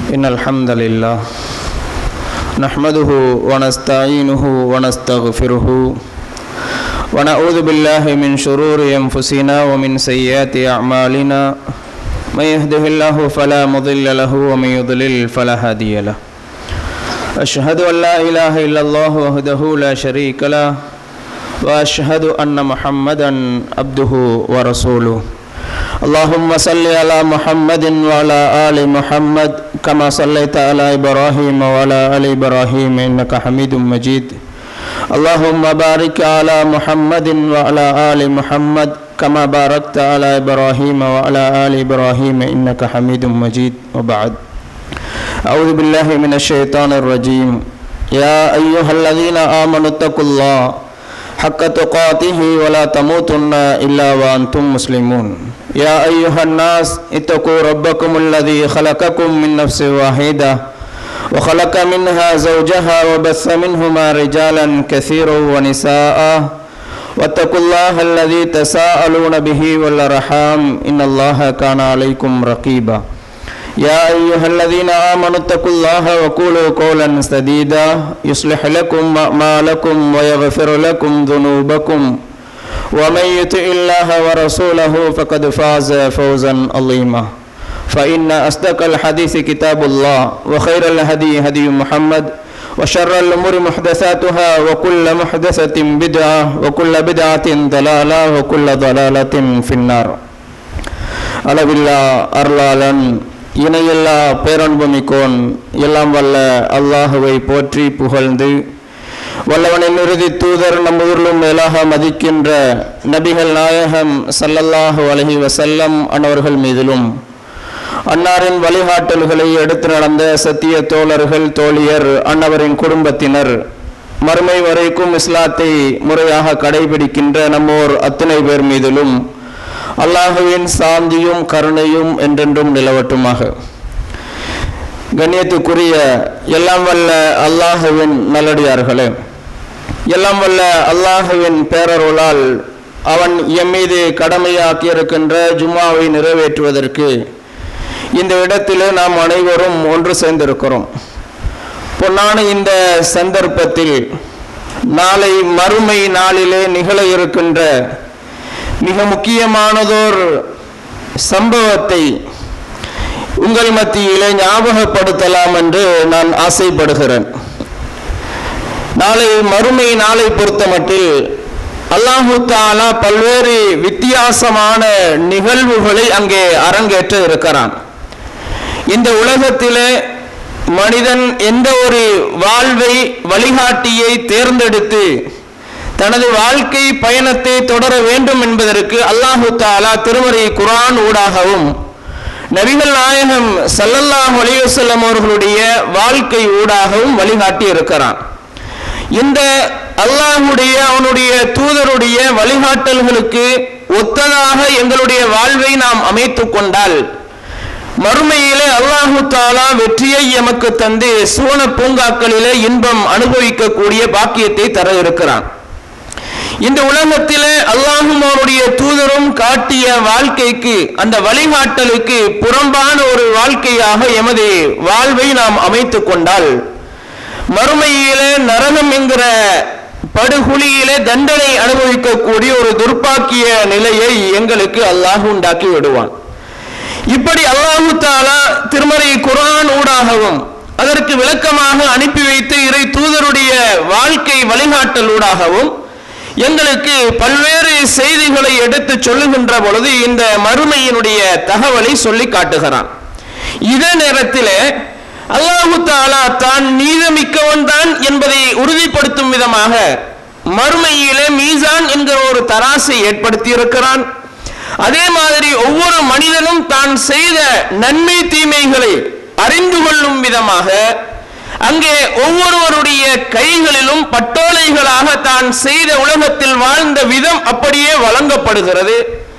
إن الحمد لله نحمده ونستعينه ونستغفره ونعوذ بالله من شرور أنفسنا ومن سيئات أعمالنا من يهده الله فلا مضل له ومن يضلل فلا هادي له أشهد أن لا إله إلا الله وحده لا شريك له وأشهد أن محمدا عبده ورسوله اللهم صل على محمد وعلى آل محمد كما صليت على إبراهيم وعلى آل إبراهيم إنك حميد مجيد اللهم بارك على محمد وعلى آل محمد كما باركت على إبراهيم وعلى آل إبراهيم إنك حميد مجيد وبعد أعوذ بالله من الشيطان الرجيم يا أيها الذين آمنوا اتقوا الله حق تقاته ولا تموتن إلا وأنتم مسلمون يا أيها الناس اتقوا ربكم الذي خلقكم من نفس واحدة وخلق منها زوجها وبث منهما رجالا كثيرا ونساء واتقوا الله الذي تساءلون به والأرحام إن الله كان عليكم رقيبا يا أيها الذين آمنوا اتقوا الله وقولوا قولا سديدا يصلح لكم أعمالكم ويغفر لكم ذنوبكم ومن يطع الله ورسوله فقد فاز فوزا عظيما فإن أصدق الحديث كتاب الله وخير الهدي هدي محمد وشر الأمور محدثاتها وكل محدثة بدعة وكل بدعة ضلالة وكل ضلالة في النار அளவில்லா அருளாளன் இணையில்லா பேரன்புமிக்கோன் எல்லாம் வல்ல அல்லாஹுவை போற்றி புகழ்ந்து வல்லவனின் இறுதி தூதர் நம் ஊரிலும் மேலாக மதிக்கின்ற நபிகள் நாயகம் சல்லல்லாஹு அலஹி வசல்லம் அன்னவர்கள் மீதிலும் அன்னாரின் வழிகாட்டல்களை எடுத்து நடந்த சத்திய தோழர்கள் தோழியர் அன்னவரின் குடும்பத்தினர் மறுமை வரைக்கும் இஸ்லாத்தை முறையாக கடைபிடிக்கின்ற நம்மோர் அத்தனை பேர் மீதிலும் அல்லாஹுவின் சாந்தியும் கருணையும் என்றென்றும் நிலவட்டுமாக கண்ணியத்துக்குரிய எல்லாம் வல்ல அல்லாஹுவின் நல்லடியார்களே எல்லாம் வல்ல அல்லாஹுவின் பேரருளால் அவன் எம் மீது கடமையாக்கியிருக்கின்ற ஜும்மாவை நிறைவேற்றுவதற்கு இந்த இடத்திலே நாம் அனைவரும் ஒன்று சேர்ந்திருக்கிறோம் பொன்னான இந்த சந்தர்ப்பத்தில் நாளை மறுமை நாளிலே நிகழ இருக்கின்ற மிக முக்கியமானதோர் சம்பவத்தை உங்கள் மத்தியிலே ஞாபகப்படுத்தலாம் என்று நான் ஆசைப்படுகிறேன் நாளை மறுமை நாளை பொறுத்தமட்டில் அல்லாஹு தாலா பல்வேறு வித்தியாசமான நிகழ்வுகளை அங்கே அரங்கேற்ற இருக்கிறான் இந்த உலகத்திலே மனிதன் எந்த ஒரு வாழ்வை வழிகாட்டியை தேர்ந்தெடுத்து தனது வாழ்க்கை பயணத்தை தொடர வேண்டும் என்பதற்கு அல்லாஹு தாலா திருமறை குரான் ஊடாகவும் நபிகள் நாயகம் சல்லல்லாஹ் அலிவசல்லம் அவர்களுடைய வாழ்க்கை ஊடாகவும் வழிகாட்டி இருக்கிறான் இந்த அல்லாஹுடைய அவனுடைய தூதருடைய வழிகாட்டல்களுக்கு ஒத்ததாக எங்களுடைய வாழ்வை நாம் அமைத்து கொண்டால் மறுமையிலே அல்லாஹு தாலா வெற்றியை எமக்கு தந்து சுவன பூங்காக்களிலே இன்பம் அனுபவிக்கக்கூடிய பாக்கியத்தை தர இருக்கிறான் இந்த உலகத்திலே அல்லாஹும் அவருடைய தூதரும் காட்டிய வாழ்க்கைக்கு அந்த வழிகாட்டலுக்கு புறம்பான ஒரு வாழ்க்கையாக எமது வாழ்வை நாம் அமைத்து கொண்டால் மறுமையிலே நரகம் என்கிற படுகுழியிலே தண்டனை அனுபவிக்கக்கூடிய ஒரு துர்ப்பாக்கிய நிலையை எங்களுக்கு அல்லாஹ் உண்டாக்கி விடுவான் இப்படி அல்லாஹு தாலா திருமறை குரான் ஊடாகவும் அதற்கு விளக்கமாக அனுப்பி வைத்து இறை தூதருடைய வாழ்க்கை வழிகாட்டல் ஊடாகவும் எங்களுக்கு பல்வேறு செய்திகளை எடுத்து சொல்லுகின்ற பொழுது இந்த மறுமையினுடைய தகவலை சொல்லி காட்டுகிறான் இதே நேரத்தில் அல்லாஹு தாலா தான் நீதமிக்கவன் தான் என்பதை உறுதிப்படுத்தும் விதமாக மறுமையிலே மீசான் என்கிற ஒரு தராசை ஏற்படுத்தி இருக்கிறான் அதே மாதிரி ஒவ்வொரு மனிதனும் தான் செய்த நன்மை தீமைகளை அறிந்து கொள்ளும் விதமாக அங்கே ஒவ்வொருவருடைய கைகளிலும் பட்டோலைகளாக தான் செய்த உலகத்தில் வாழ்ந்த விதம் அப்படியே வழங்கப்படுகிறது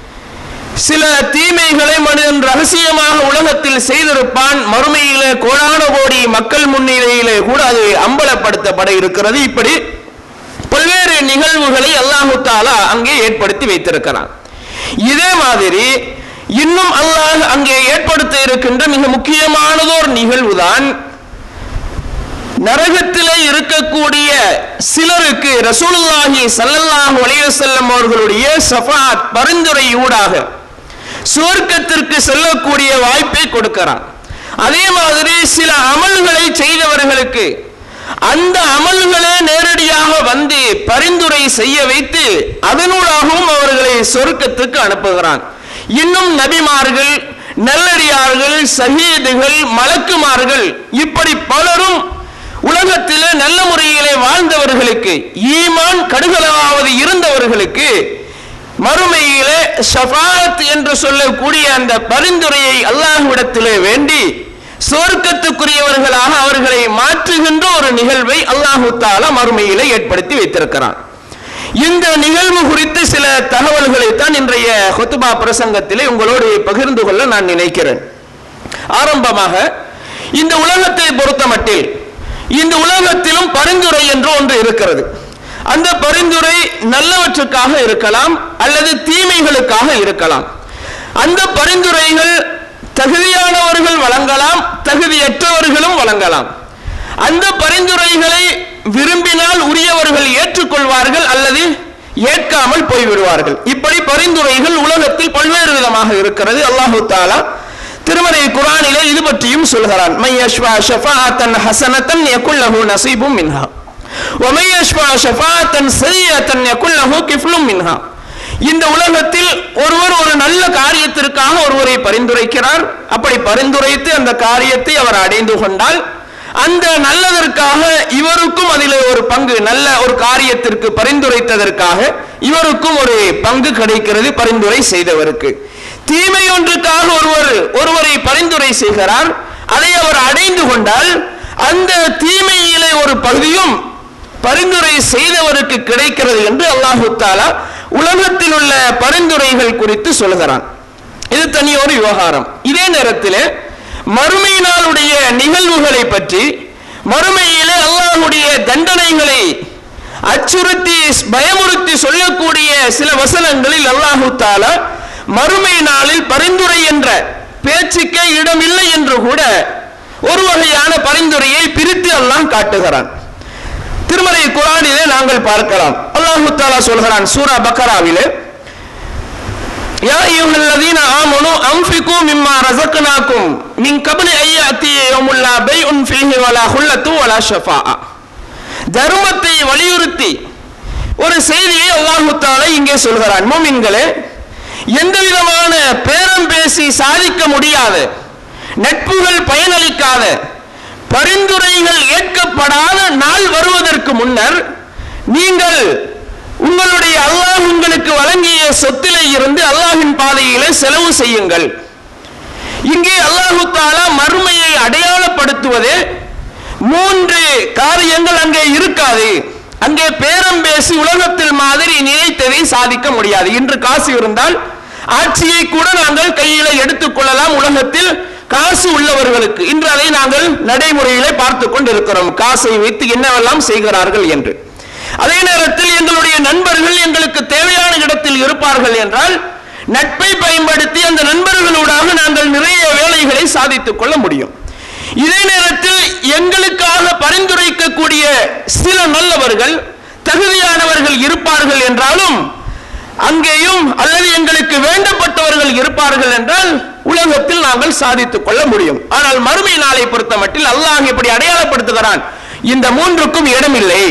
சில தீமைகளை மனிதன் ரகசியமாக உலகத்தில் செய்திருப்பான் மறுமையிலே கோடான கோடி மக்கள் முன்னிலையிலே கூட அது அம்பலப்படுத்தப்பட இருக்கிறது இப்படி பல்வேறு நிகழ்வுகளை அல்லாஹு தாலா அங்கே ஏற்படுத்தி வைத்திருக்கிறான் இதே மாதிரி இன்னும் அல்லாஹ் அங்கே ஏற்படுத்த இருக்கின்ற மிக முக்கியமானதோர் நிகழ்வுதான் நரகத்திலே இருக்கக்கூடிய சிலருக்கு ரசூலுல்லாஹி ஸல்லல்லாஹு அலைஹி வஸல்லம் அவர்களுடைய ஷஃபாத் பரிந்துரை ஊடாக சுவர்க்கத்திற்கு செல்லக்கூடிய வாய்ப்பை கொடுக்கிறான் அதே மாதிரி சில அமல்களை செய்தவர்களுக்கு அந்த அமல்களே நேரடியாக வந்து பரிந்துரை செய்ய வைத்து அதனூடாகவும் அவர்களை சொர்க்கத்துக்கு அனுப்புகிறான் இன்னும் நபிமார்கள் நல்லடியார்கள் சஹீதுகள் மலக்குமார்கள் இப்படி பலரும் உலகத்திலே நல்ல முறையிலே வாழ்ந்தவர்களுக்கு ஈமான் கடுகளவாவது இருந்தவர்களுக்கு மறுமையிலே ஷஃபாத் என்று சொல்லக்கூடிய அந்த பரிந்துரையை அல்லாஹ்விடத்திலே வேண்டி சொர்க்கத்துக்குரியவர்களாக அவர்களை மாற்றுகின்ற ஒரு நிகழ்வை அல்லாஹு தாலா மறுமையிலே ஏற்படுத்தி வைத்திருக்கிறான் இந்த நிகழ்வு குறித்து சில தகவல்களை தான் இன்றைய ஹொத்துபா பிரசங்கத்திலே உங்களோடு பகிர்ந்து கொள்ள நான் நினைக்கிறேன் ஆரம்பமாக இந்த உலகத்தை பொறுத்தமட்டில் இந்த உலகத்திலும் பரிந்துரை என்று ஒன்று இருக்கிறது அந்த பரிந்துரை நல்லவற்றுக்காக இருக்கலாம் அல்லது தீமைகளுக்காக இருக்கலாம் அந்த பரிந்துரைகள் தகுதியானவர்கள் வழங்கலாம் தகுதியற்றவர்களும் வழங்கலாம் அந்த பரிந்துரைகளை விரும்பினால் உரியவர்கள் ஏற்றுக்கொள்வார்கள் அல்லது ஏற்காமல் போய்விடுவார்கள் இப்படி பரிந்துரைகள் உலகத்தில் பல்வேறு விதமாக இருக்கிறது அல்லாஹு தாலா திருமறை குரானிலே இது பற்றியும் சொல்கிறான் மை யஷ்வா ஷஃபாஅத்தன் ஹஸனத்தன் யகுல் லஹு நஸீபும் மின்ஹா ومن يشفع شفاعة سيئة يكن له كفل منها இந்த உலகத்தில் ஒருவர் ஒரு நல்ல காரியத்திற்காக ஒருவரை பரிந்துரைக்கிறார் அப்படி பரிந்துரைத்து அந்த காரியத்தை அவர் அடைந்து கொண்டால் அந்த நல்லதற்காக இவருக்கும் அதில் ஒரு பங்கு நல்ல ஒரு காரியத்திற்கு பரிந்துரைத்ததற்காக இவருக்கும் ஒரு பங்கு கிடைக்கிறது பரிந்துரை செய்தவருக்கு தீமை ஒன்றுக்காக ஒருவர் ஒருவரை பரிந்துரை செய்கிறார் அதை அவர் அடைந்து கொண்டால் அந்த தீமையிலே ஒரு பகுதியும் பரிந்துரை செய்தவருக்கு கிடைக்கிறது என்று அல்லாஹு தாலா உலகத்தில் உள்ள பரிந்துரைகள் குறித்து சொல்கிறான் இது தனி ஒரு விவகாரம் இதே நேரத்தில் மறுமை நாளுடைய நிகழ்வுகளை பற்றி மறுமையிலே அல்லாஹுடைய தண்டனைகளை அச்சுறுத்தி பயமுறுத்தி சொல்லக்கூடிய சில வசனங்களில் அல்லாஹு தாலா மறுமை நாளில் பரிந்துரை என்ற பேச்சுக்கே இடமில்லை என்று கூட ஒரு வகையான பரிந்துரையை பிரித்து அல்லாஹ் காட்டுகிறான் திருமலை குரானிலே நாங்கள் பார்க்கலாம் அல்லாஹு தாலா சொல்கிறான் சூரா பக்கராவிலே யா அய்யுஹல்லதீன ஆமனு அன்ஃபிகு மிம்மா ரஸக்னாக்கும் மின் கப்லி ஐயாத்தி யௌமுல் லா பைஉன் ஃபீஹி வலா ஹுல்லத்து வலா ஷஃபாஅ தர்மத்தை வலியுறுத்தி ஒரு செய்தியை அல்லாஹு தாலா இங்கே சொல்கிறான் மூமின்களே எந்த விதமான பேரம் பேசி சாதிக்க முடியாத நட்புகள் பயனளிக்காத பரிந்துரைகள் ஏற்கப்படாத நாள் வருவதற்கு முன்னர் நீங்கள் உங்களுடைய அல்லாஹ் உங்களுக்கு வழங்கிய சொத்திலே இருந்து அல்லாஹின் பாதையிலே செலவு செய்யுங்கள் இங்கே அல்லாஹு தாலா மறுமையை அடையாளப்படுத்துவது மூன்று காரியங்கள் அங்கே இருக்காது அங்கே பேரம் பேசி உலகத்தில் மாதிரி நினைத்ததை சாதிக்க முடியாது இன்று காசு இருந்தால் ஆட்சியை கூட நாங்கள் கையில எடுத்துக்கொள்ளலாம் உலகத்தில் காசு உள்ளவர்களுக்கு இன்று அதை நாங்கள் நடைமுறையிலே பார்த்து கொண்டிருக்கிறோம் காசை வைத்து என்னவெல்லாம் செய்கிறார்கள் என்று அதே நேரத்தில் எங்களுடைய நண்பர்கள் எங்களுக்கு தேவையான இடத்தில் இருப்பார்கள் என்றால் நட்பை பயன்படுத்தி அந்த நண்பர்களூடாக நாங்கள் நிறைய வேலைகளை சாதித்துக் கொள்ள முடியும் இதே நேரத்தில் எங்களுக்காக பரிந்துரைக்கக்கூடிய சில நல்லவர்கள் தகுதியானவர்கள் இருப்பார்கள் என்றாலும் அங்கேயும் அல்லது எங்களுக்கு வேண்டப்பட்டவர்கள் இருப்பார்கள் என்றால் உலகத்தில் நாங்கள் சாதித்துக் கொள்ள முடியும் ஆனால் மறுமை நாளை பொறுத்த மட்டில் அல்லாஹ் இப்படி அடையாளப்படுத்துகிறான் இந்த மூன்றுக்கும் இடமில்லை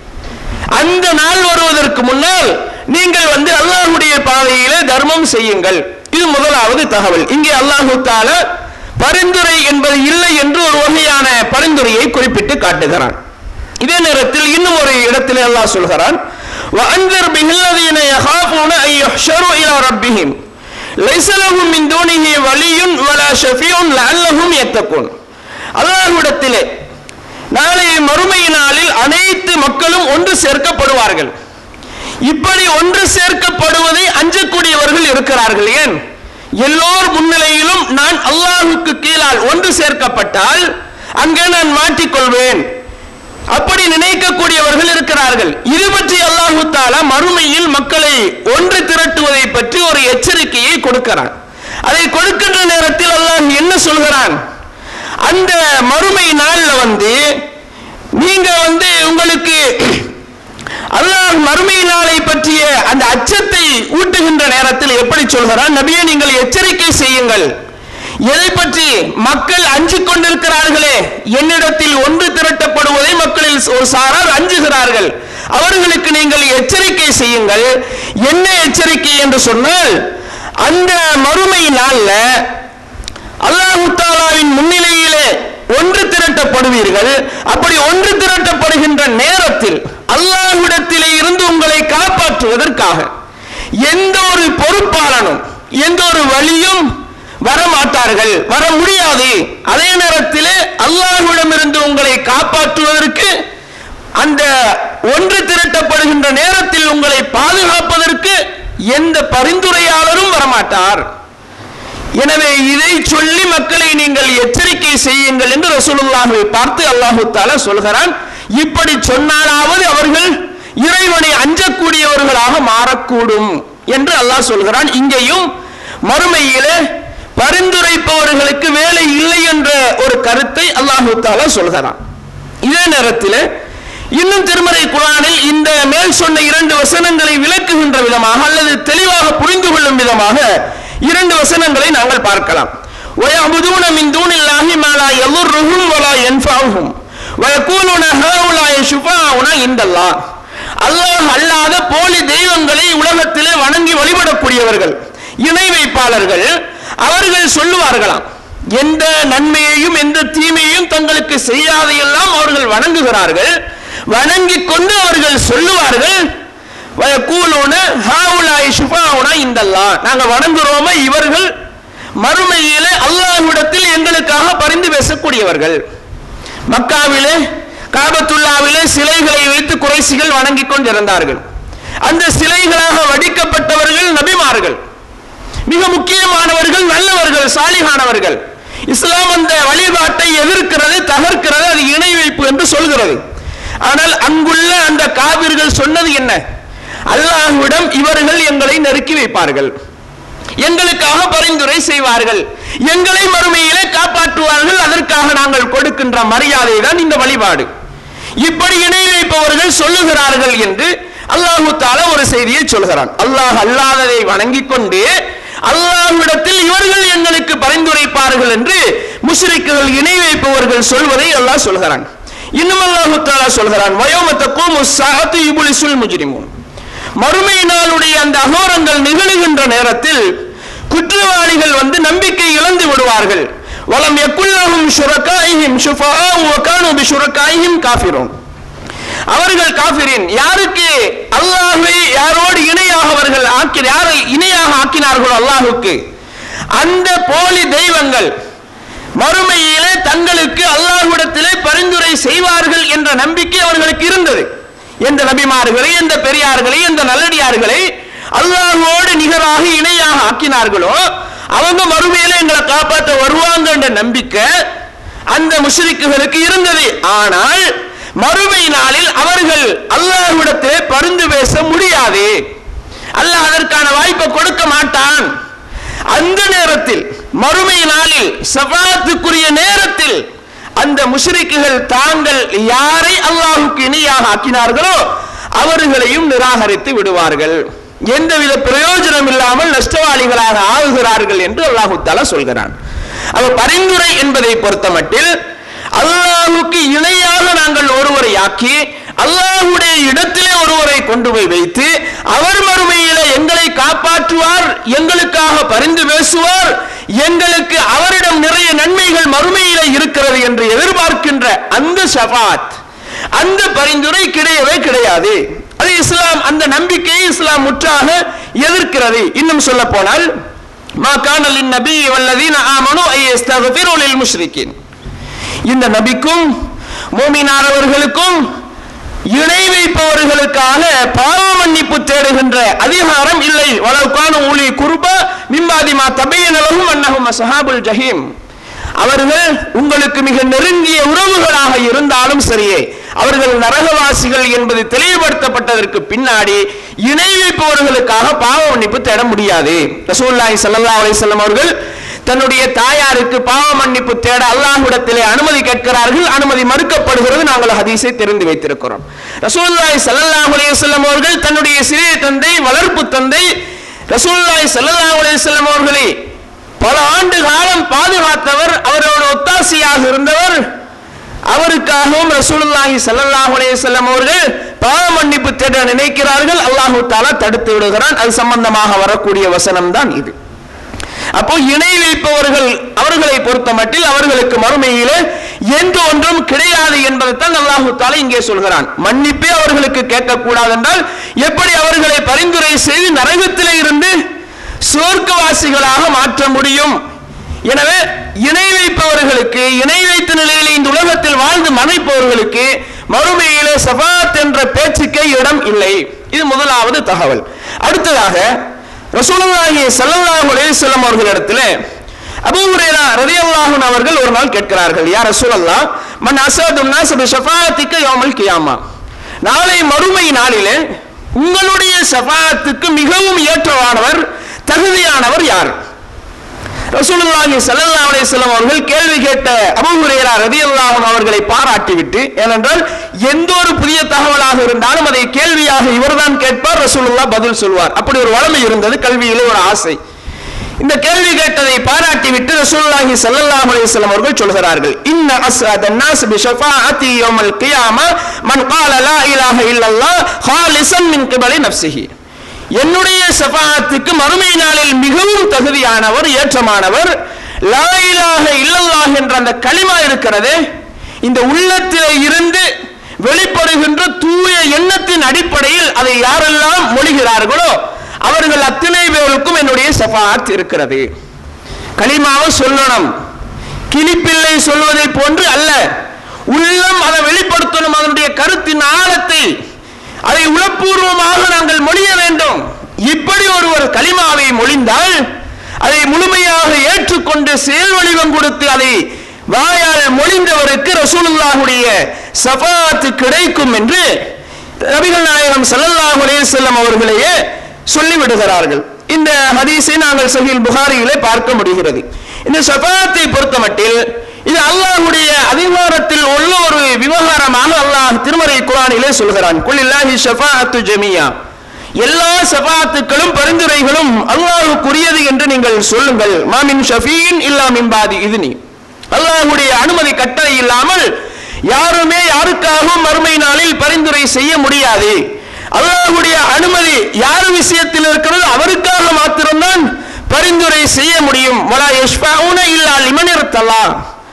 அந்த நாள் வருவதற்கு முன்னால் நீங்கள் வந்து அல்லாஹுடைய பாதையிலே தர்மம் செய்யுங்கள் இது முதலாவது தகவல் இங்கே அல்லாஹு தால பரிந்துரை என்பது இல்லை என்று ஒரு வகையான பரிந்துரையை குறிப்பிட்டு காட்டுகிறான் இதே நேரத்தில் இன்னும் ஒரு இடத்தில் அல்லாஹ் சொல்கிறான் وأنذر به الذين يخافون أن يحشروا إلى ربهم ليس لهم من دونه ولي ولا شفيع لعلهم يتقون அல்லாஹ்விடத்திலே நாளை மறுமை நாளில் அனைத்து மக்களும் ஒன்று சேர்க்கப்படுவார்கள் இப்படி ஒன்று சேர்க்கப்படுவதை அஞ்சக்கூடியவர்கள் இருக்கிறார்கள் ஏன் எல்லோர் முன்னிலையிலும் நான் அல்லாஹுக்கு கீழால் ஒன்று சேர்க்கப்பட்டால் அங்கே நான் மாட்டிக்கொள்வேன் அப்படி நினைக்கக்கூடியவர்கள் இருக்கிறார்கள் இது பற்றி அல்லாஹு தாலா மறுமையில் மக்களை ஒன்று திரட்டுவதை பற்றி ஒரு எச்சரிக்கையை கொடுக்கிறான் அதை கொடுக்கின்ற நேரத்தில் அல்லாஹ் என்ன சொல்கிறான் அந்த மறுமை நாள்ல வந்து நீங்க வந்து உங்களுக்கு அல்லாஹ் மறுமை நாளை பற்றிய அந்த அச்சத்தை ஊட்டுகின்ற நேரத்தில் எப்படி சொல்கிறான் நபியே நீங்கள் எச்சரிக்கை செய்யுங்கள் எதை பற்றி மக்கள் அஞ்சிக் கொண்டிருக்கிறார்களே என்னிடத்தில் ஒன்று திரட்டப்படுவதை மக்களில் ஒரு சாரார் அஞ்சுகிறார்கள் அவர்களுக்கு நீங்கள் எச்சரிக்கை செய்யுங்கள் என்ன எச்சரிக்கை என்று சொன்னால் அந்த மறுமை நாள்ல அல்லாஹு தாலாவின் முன்னிலையிலே ஒன்று திரட்டப்படுவீர்கள் அப்படி ஒன்று திரட்டப்படுகின்ற நேரத்தில் அல்லாஹ்விடத்திலே இருந்து உங்களை காப்பாற்றுவதற்காக எந்த ஒரு பொறுப்பாளனும் எந்த ஒரு வழியும் வரமாட்டார்கள் வர முடியாது அதே நேரத்தில் அல்லாஹ்விடமிருந்து உங்களை காப்பாற்றுவதற்கு அந்த ஒன்று திரட்டப்படுகின்ற நேரத்தில் உங்களை பாதுகாப்பதற்கு எந்த பரிந்துரையாளரும் வரமாட்டார் எனவே இதை சொல்லி மக்களை நீங்கள் எச்சரிக்கை செய்யுங்கள் என்று ரசூலுல்லாஹை பார்த்து அல்லாஹு தாலா சொல்கிறான் இப்படி சொன்னாலாவது அவர்கள் இறைவனை அஞ்சக்கூடியவர்களாக மாறக்கூடும் என்று அல்லாஹ் சொல்கிறான் இங்கேயும் மறுமையிலே பரிந்துரைப்பவர்களுக்கு வேலை இல்லை என்ற ஒரு கருத்தை அல்லாஹு தாலா சொல்கிறான் இதே நேரத்தில் இன்னும் திருமறை குரானில் இந்த மேல் சொன்ன இரண்டு வசனங்களை விளக்குகின்ற விதமாக அல்லது தெளிவாக புரிந்து கொள்ளும் விதமாக இரண்டு வசனங்களை நாங்கள் பார்க்கலாம் وَيَعْبُدُونَ مِن دُونِ اللَّهِ مَا لَا يَضُرُّهُمْ وَلَا يَنفَعُهُمْ وَيَقُولُونَ هَؤُلَاءِ شُفَعَاؤُنَا عِندَ اللَّهِ அல்லாஹ் அல்லாத போலி தெய்வங்களை உலகத்திலே வணங்கி வழிபடக்கூடியவர்கள் இணை வைப்பாளர்கள் அவர்கள் சொல்லுவார்களாம் எந்த நன்மையையும் எந்த தீமையையும் தங்களுக்கு செய்யாதையெல்லாம் அவர்கள் வணங்குகிறார்கள் வணங்கிக் கொண்டு அவர்கள் சொல்லுவார்கள் வயக்கூலூன ஹாவுலாய் ஷுஃபாவுனா இந்தல்லா நாங்க வணங்குறோமோ இவர்கள் மறுமையிலே அல்லாஹ்விடத்தில் எங்களுக்காக பரிந்து பேசக்கூடியவர்கள் மக்காவிலே காபத்துல்லாவிலே சிலைகளை வைத்து குறைசிகள் வணங்கிக் கொண்டிருந்தார்கள் அந்த சிலைகளாக வடிக்கப்பட்டவர்கள் நபிமார்கள் மிக முக்கியமானவர்கள் நல்லவர்கள் சாலிகானவர்கள் இஸ்லாம் அந்த வழிபாட்டை எதிர்க்கிறது தகர்க்கிறது அது இணை வைப்பு என்று சொல்கிறது ஆனால் அங்குள்ள அந்த காவிர்கள் சொன்னது என்ன அல்லாஹ்விடம் இவர்கள் எங்களை நெருக்கி வைப்பார்கள் எங்களுக்காக பரிந்துரை செய்வார்கள் எங்களை மறுமையிலே காப்பாற்றுவார்கள் அதற்காக நாங்கள் கொடுக்கின்ற மரியாதை தான் இந்த வழிபாடு இப்படி இணை வைப்பவர்கள் சொல்லுகிறார்கள் என்று அல்லாஹு தாலா ஒரு செய்தியை சொல்கிறான் அல்லாஹ் அல்லாததை வணங்கிக் கொண்டு அல்லாஹ்விடத்தில் இவர்கள் எங்களுக்கு பரிந்துரைப்பார்கள் என்று முஸ்லிக்குகள் இணை வைப்பவர்கள் சொல்வதை அல்லாஹ் சொல்கிறான் இன்னும் அல்லாஹு தாலா சொல்கிறான் வயோமத்தக்கும் சாத்து இபுலிசுல் முஜ்ரிமுன் மறுமை நாளுடைய அந்த அகோரங்கள் நிகழுகின்ற நேரத்தில் குற்றவாளிகள் வந்து நம்பிக்கை இழந்து விடுவார்கள் வலம் எக்குல்லஹும் ஷுரகாயிஹிம் ஷுஃபாஉ வகானு பிஷுரகாயிஹிம் காஃபிரூன் அவர்கள் காஃபிரின் யாருக்கு அல்லாஹ்வை யாரோடு இணையாக அவர்கள் ஆக்கி யாரை இணையாக ஆக்கினார்களோ அல்லாஹுக்கு அந்த போலி தெய்வங்கள் மறுமையிலே தங்களுக்கு அல்லாஹ்விடத்திலே பரிந்துரை செய்வார்கள் என்ற நம்பிக்கை அவர்களுக்கு இருந்தது எந்த நபிமார்களை எந்த பெரியார்களை எந்த நல்லடியார்களை அல்லாஹோடு நிகராக இணையாக ஆக்கினார்களோ அவங்க மறுமையில எங்களை காப்பாற்ற வருவாங்க என்ற நம்பிக்கை அந்த முஷ்ரிக்குகளுக்கு இருந்தது ஆனால் மறுமை நாளில் அவர்கள் அல்லாஹ்விடத்திலே பரிந்து பேச முடியாது அல்லாஹ் அதற்கான வாய்ப்பை கொடுக்க மாட்டான் அந்த நேரத்தில் மறுமை நாளில் சபாத்துக்குரிய நேரத்தில் அந்த முஷ்ரிக்குகள் தாங்கள் யாரை அல்லாஹுக்கு இணையாக ஆக்கினார்களோ அவர்களையும் நிராகரித்து விடுவார்கள் எந்தவித பிரயோஜனம் இல்லாமல் நஷ்டவாளிகளாக ஆகுகிறார்கள் என்று அல்லாஹு தாலா சொல்கிறான் அவ பரிந்துரை என்பதை பொறுத்தமட்டில் அல்லாஹுக்கு இணையாக நாங்கள் ஒருவரை ஆக்கி அல்லாஹுடைய இடத்திலே ஒருவரை கொண்டு போய் வைத்து அவர் மறுமையில எங்களை காப்பாற்றுவார் எங்களுக்காக பரிந்து பேசுவார் எங்களுக்கு அவரிடம் நிறைய நன்மைகள் மறுமையில இருக்கிறது என்று எதிர்பார்க்கின்ற அந்த ஷபாத் அந்த பரிந்துரை கிடையவே கிடையாது அது இஸ்லாம் அந்த நம்பிக்கையை இஸ்லாம் முற்றாக எதிர்க்கிறது இன்னும் சொல்ல போனால் மா கானலின் நபி வல்லதீன ஆமனு ஐ யஸ்தக்ஃபிரு லில் முஷ்ரிக்கீன் இந்த நபிக்கும் மூமினானவர்களுக்கும் இணை வைப்பவர்களுக்காக பாவ மன்னிப்பு தேடுகின்ற அதிகாரம் இல்லை வளவுக்கான ஊழி குருப மிம்பாதிமா தபையனலகும் அன்னகும் சஹாபுல் ஜஹீம் அவர்கள் உங்களுக்கு மிக நெருங்கிய உறவுகளாக இருந்தாலும் சரியே அவர்கள் நரகவாசிகள் என்பது தெளிவுபடுத்தப்பட்டதற்கு பின்னாடி இணை வைப்பவர்களுக்காக பாவ மன்னிப்பு தேட முடியாது ரசூலுல்லாஹி ஸல்லல்லாஹு அலைஹி வஸல்லம் அவர்கள் தன்னுடைய தாயாருக்கு பாவ மன்னிப்பு தேட அல்லாஹ்விடத்திலே அனுமதி கேட்கிறார்கள் அனுமதி மறுக்கப்படுகிறது நாங்கள் ஹதீஸை தெரிந்து வைத்திருக்கிறோம் ரசூலுல்லாஹி ஸல்லல்லாஹு அலைஹி வஸல்லம் அவர்கள் தன்னுடைய சிறிய தந்தை வளர்ப்பு தந்தை ரசூலுல்லாஹி ஸல்லல்லாஹு அலைஹி வஸல்லம் அவர்களை பல ஆண்டு காலம் பாதுகாத்தவர் அவரோட ஒத்தாசையாக இருந்தவர் அவருக்காகவும் ரசூலுல்லாஹி ஸல்லல்லாஹு அலைஹி வஸல்லம் அவர்கள் பாவ மன்னிப்பு தேட நினைக்கிறார்கள் அல்லாஹு தஆலா தடுத்து விடுகிறான் அது சம்பந்தமாக வரக்கூடிய வசனம் தான் இது அப்போ இணை வைப்பவர்கள் அவர்களை பொறுத்த மட்டில் அவர்களுக்கு மறுமையிலே எந்த ஒன்றும் கிடையாது என்பதைத்தான் அல்லாஹு தாலா இங்கே சொல்கிறான் மன்னிப்பே அவர்களுக்கு கேட்கக்கூடாது என்றால் எப்படி அவர்களை பரிந்துரை செய்து நரகத்திலே இருந்து சுவர்க்கவாசிகளாக மாற்ற முடியும் எனவே இணை வைப்பவர்களுக்கு இணை வைத்த நிலையில் இந்த உலகத்தில் வாழ்ந்து மறைப்பவர்களுக்கு மறுமையிலே சஃபாத் என்ற பேச்சுக்கே இடம் இல்லை இது முதலாவது தகவல் அடுத்ததாக ரசூலுல்லாஹி ஸல்லல்லாஹு அலைஹி வஸல்லம் அவர்களிடத்தில் அபூ ஹுரைரா ரலியல்லாஹு அன்ஹு அவர்கள் ஒரு நாள் கேட்கிறார்கள் யா ரசூலல்லாஹ் மன் அஸது நாஸ் பி ஷஃபாஅத்திக யௌமல் கியாமா நாளை மறுமை நாளிலே உங்களுடைய ஷஃபாஅத்துக்கு மிகவும் ஏற்றவானவர் தகுதியானவர் யார் ரசூலுல்லாஹி ஸல்லல்லாஹு அலைஹி வஸல்லம் அவர்கள் கேள்வி கேட்ட அபூ ஹுரைரா ரலியல்லாஹு அன்ஹு அவர்களை பாராட்டிவிட்டு ஏனென்றால் எந்த ஒரு புதிய தகவலாக இருந்தாலும் அதை கேள்வியாக இவர்தான் கேட்பார் ரசூலுல்லாஹ் பதில் சொல்வார் அப்படி ஒரு வளமை இருந்தது கல்வியிலே ஒரு ஆசை இந்த கேள்வி கேட்டதை பாராட்டிவிட்டு ரசூலுல்லாஹி ஸல்லல்லாஹு அலைஹி வஸல்லம் அவர்கள் சொல்கிறார்கள் இன்ன அஸ்அத الناس بشفاعتي يوم القيامه من قال لا اله الا الله خالصا من قبل نفسه என்னுடைய ஷஃபாஅத்துக்கு மறுமை நாளில் மிகவும் தகுதியானவர் ஏற்றமானவர் லா இலாஹ இல்லல்லாஹ் என்ற அந்த களிமா இருக்கிறதே இந்த உள்ளத்திலே இருந்து வெளிப்படுகின்ற தூய எண்ணத்தின் அடிப்படையில் அதை யாரெல்லாம் மொழிகிறார்களோ அவர்கள் அத்தனை பேருக்கும் என்னுடைய ஷஃபாஅத் இருக்கிறது களிமாவை சொல்லணும் கிளிப்பிள்ளை சொல்வதை போன்று அல்ல உள்ளம் அதை வெளிப்படுத்தணும் அதனுடைய கருத்தின் ஆழத்தை அதை உளப்பூர்வமாக நாங்கள் மொழிய வேண்டும் இப்படி ஒருவர் கலிமாவை மொழிந்தால் அதை முழுமையாக ஏற்றுக்கொண்டு செயல் வடிவம் கொடுத்து அதை வாயால் மொழிந்தவருக்கு ரசூலுல்லாஹுடைய சஃபாத்து கிடைக்கும் என்று நபிகள் நாயகம் ஸல்லல்லாஹு அலைஹி வஸல்லம் அவர்களையே சொல்லிவிடுகிறார்கள் இந்த ஹதீஸை நாங்கள் சஹீல் புகாரியிலே பார்க்க முடிகிறது இந்த ஷஃபாத்தை பொறுத்தமட்டில் இது அல்லாஹ்வுடைய அதிகாரத்தில் உள்ள ஒரு விவகாரமாக அல்லாஹ் திருமறை குரானிலே சொல்கிறான் குல்லில்லாஹி ஷஃபாஅத்து ஜமியா எல்லா ஷஃபாத்துக்களும் பரிந்துரைகளும் அல்லாஹ்வுக்குரியது என்று நீங்கள் சொல்லுங்கள் மாமின் ஷஃபீன் இல்லா மின்பாதி இதுனி அல்லாஹ்வுடைய அனுமதி கட்டளை இல்லாமல் யாருமே யாருக்காகவும் மறுமை நாளில் பரிந்துரை செய்ய முடியாது அல்லாஹ்வுடைய அனுமதி யார் விஷயத்தில் இருக்கிறதோ அவருக்காக மாத்திரம்தான் பரிந்துரை செய்ய முடியும் வலா யஷ்ஃபஊன இல்லா லிமனிர்தல்லா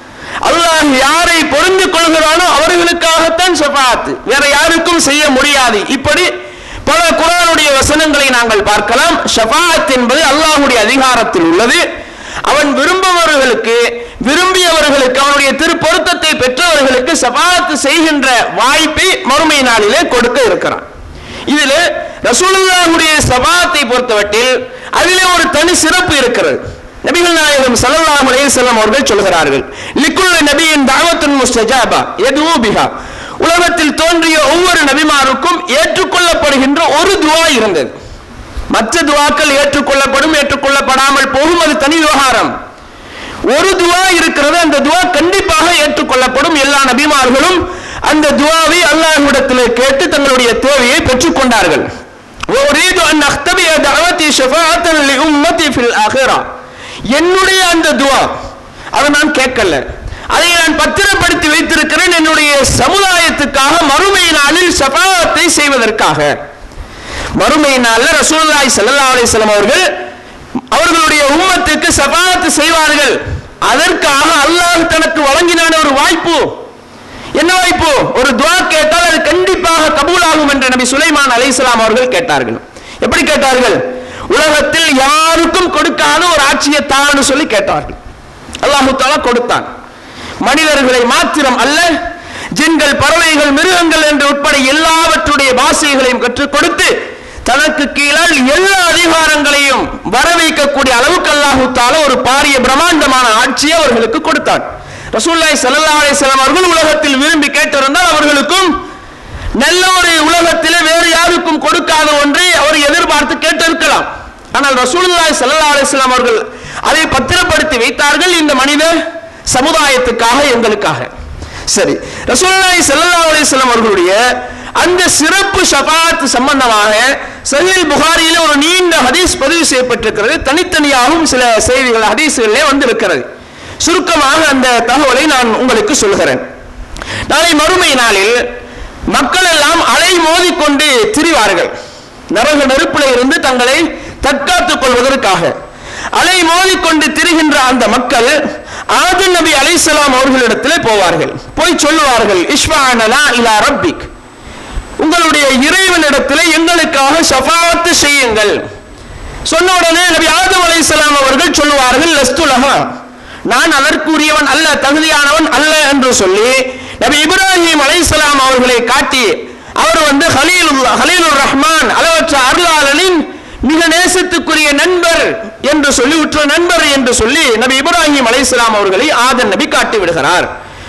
அல்லாஹ் யாரை பொருந்து கொள்கிறானோ அவர்களுக்காகத்தான் ஷஃபாத் வேற யாருக்கும் செய்ய முடியாது இப்படி பல குரானுடைய வசனங்களை நாங்கள் பார்க்கலாம் ஷஃபாத் என்பது அல்லாஹ்வுடைய அதிகாரத்தில் உள்ளது அவன் விரும்புபவர்களுக்கு விரும்பியவர்களுக்கு அவனுடைய திருப்பொருத்தத்தை பெற்றவர்களுக்கு ஷஃபாத் செய்கின்ற வாய்ப்பை மறுமை நாளிலே கொடுக்க இருக்கிறான் இதுல ரசூலுல்லாஹுடைய சபாத்தை பொறுத்தவற்றில் அதிலே ஒரு தனி சிறப்பு இருக்கிறது நபிகள் நாயகம் ஸல்லல்லாஹு அலைஹி வஸல்லம் அவர்கள் சொல்கிறார்கள் லிக்குல் நபியின் தாவத்துன் முஸ்தஜாபா எதுவோ பிஹா உலகத்தில் தோன்றிய ஒவ்வொரு நபிமாருக்கும் ஏற்றுக்கொள்ளப்படுகின்ற ஒரு துவா இருந்தது மற்ற துவாக்கள் ஏற்றுக்கொள்ளப்படும் ஏற்றுக்கொள்ளப்படாமல் போகும் அது தனி விவகாரம் ஒரு துவா இருக்கிறது அந்த துவா கண்டிப்பாக ஏற்றுக்கொள்ளப்படும் எல்லா நபிமார்களும் அந்த துவாவை அல்லாஹ்விடத்தில் கேட்டு தங்களுடைய தேவையை பெற்றுக்கொண்டார்கள் أريد أن أختبئ دعوتي شفاعة لأمتي في الآخرة என்னுடைய அந்த துவா அதை நான் கேட்கல அதை நான் பத்திரப்படுத்தி வைத்திருக்கிறேன் என்னுடைய சமுதாயத்துக்காக மறுமை நாளில் ஷஃபாத்தை செய்வதற்காக மறுமை நாளில் ரசூலுல்லாஹி ஸல்லல்லாஹு அலைஹி வஸல்லம் அவர்கள் அவர்களுடைய உம்மத்துக்கு ஷஃபாத் செய்வார்கள் அதற்காக அல்லாஹ் தனக்கு வழங்கினான ஒரு வாய்ப்பு என்ன வாய்ப்பு ஒரு துவா கேட்டால் அது கண்டிப்பாக கபூலாகும் என்று நபி சுலைமான் அலைஹிஸ்ஸலாம் அவர்கள் கேட்டார்கள் எப்படி கேட்டார்கள் உலகத்தில் யாருக்கும் கொடுக்காத ஒரு ஆட்சியை தான்னு சொல்லி கேட்டார்கள் அல்லாஹு தாலா கொடுத்தான் மனிதர்களை மாத்திரம் அல்ல ஜின்கள் பறவைகள் மிருகங்கள் என்று உட்பட எல்லாவற்றுடைய பாஷைகளையும் கற்றுக் கொடுத்து தனக்கு கீழால் எல்லா அதிகாரங்களையும் வர வைக்கக்கூடிய அளவுக்கு அல்லாஹு தாலா ஒரு பாரிய பிரம்மாண்டமான ஆட்சியை அவர்களுக்கு கொடுத்தான் ரசூலுல்லாஹி ஸல்லல்லாஹு அலைஹி வஸல்லம் அவர்கள் உலகத்தில் விரும்பி கேட்டிருந்தால் அவர்களுக்கும் நல்ல ஒரு உலகத்திலே வேறு யாருக்கும் கொடுக்காத ஒன்றை அவர் எதிர்பார்த்து கேட்டிருக்கலாம் ஆனால் ரசூலுல்லாஹி ஸல்லல்லாஹு அலைஹி வஸல்லம் அவர்கள் அதை பத்திரப்படுத்தி வைத்தார்கள் இந்த மனித சமுதாயத்துக்காக எங்களுக்காக சரி ரசூலுல்லாஹி ஸல்லல்லாஹு அலைஹி வஸல்லம் அவர்களுடைய அந்த சிறப்பு ஷஃபாத் சம்பந்தமாக சஹீல் புகாரியிலே ஒரு நீண்ட ஹதீஸ் பதிவு செய்யப்பட்டிருக்கிறது தனித்தனியாகவும் சில செய்திகள் ஹதீஸ்களிலே வந்திருக்கிறது சுருக்கமாக அந்த தகவலை நான் உங்களுக்கு சொல்கிறேன் நாளை மறுமை நாளில் மக்கள் எல்லாம் அலை மோதிக்கொண்டு திரிவார்கள் நரக நெருப்பில இருந்து தங்களை தற்காத்துக் கொள்வதற்காக அலை மோதிக்கொண்டு திரிகின்ற அந்த மக்கள் ஆது நபி அலைஹிஸ்ஸலாம் அவர்களிடத்திலே போவார்கள் போய் சொல்லுவார்கள் இஸ்வானலா இலா ரப்பிக் உங்களுடைய இறைவனிடத்திலே எங்களுக்காக ஷஃபாத்து செய்யுங்கள் சொன்ன உடனே நபி ஆதம் அலைஹிஸ்ஸலாம் அவர்கள் சொல்லுவார்கள் லஸ்துலஹா நான் அதற்குரியவன் அல்ல தகுதியானவன் அல்ல என்று சொல்லி நபி இப்ராஹிம் அலைஹிஸ்ஸலாம் அவர்களை காட்டி அவர் வந்து ஹலீலுல்லா ஹலீலுர் ரஹ்மான் அளவற்ற அருளாளனின் மிக நேசத்துக்குரிய நண்பர் என்று சொல்லி உற்ற நண்பர் என்று சொல்லி நபி இப்ராஹிம் அலைஹிஸ்ஸலாம் அவர்களை ஆதன் நபி காட்டி விடுகிறார்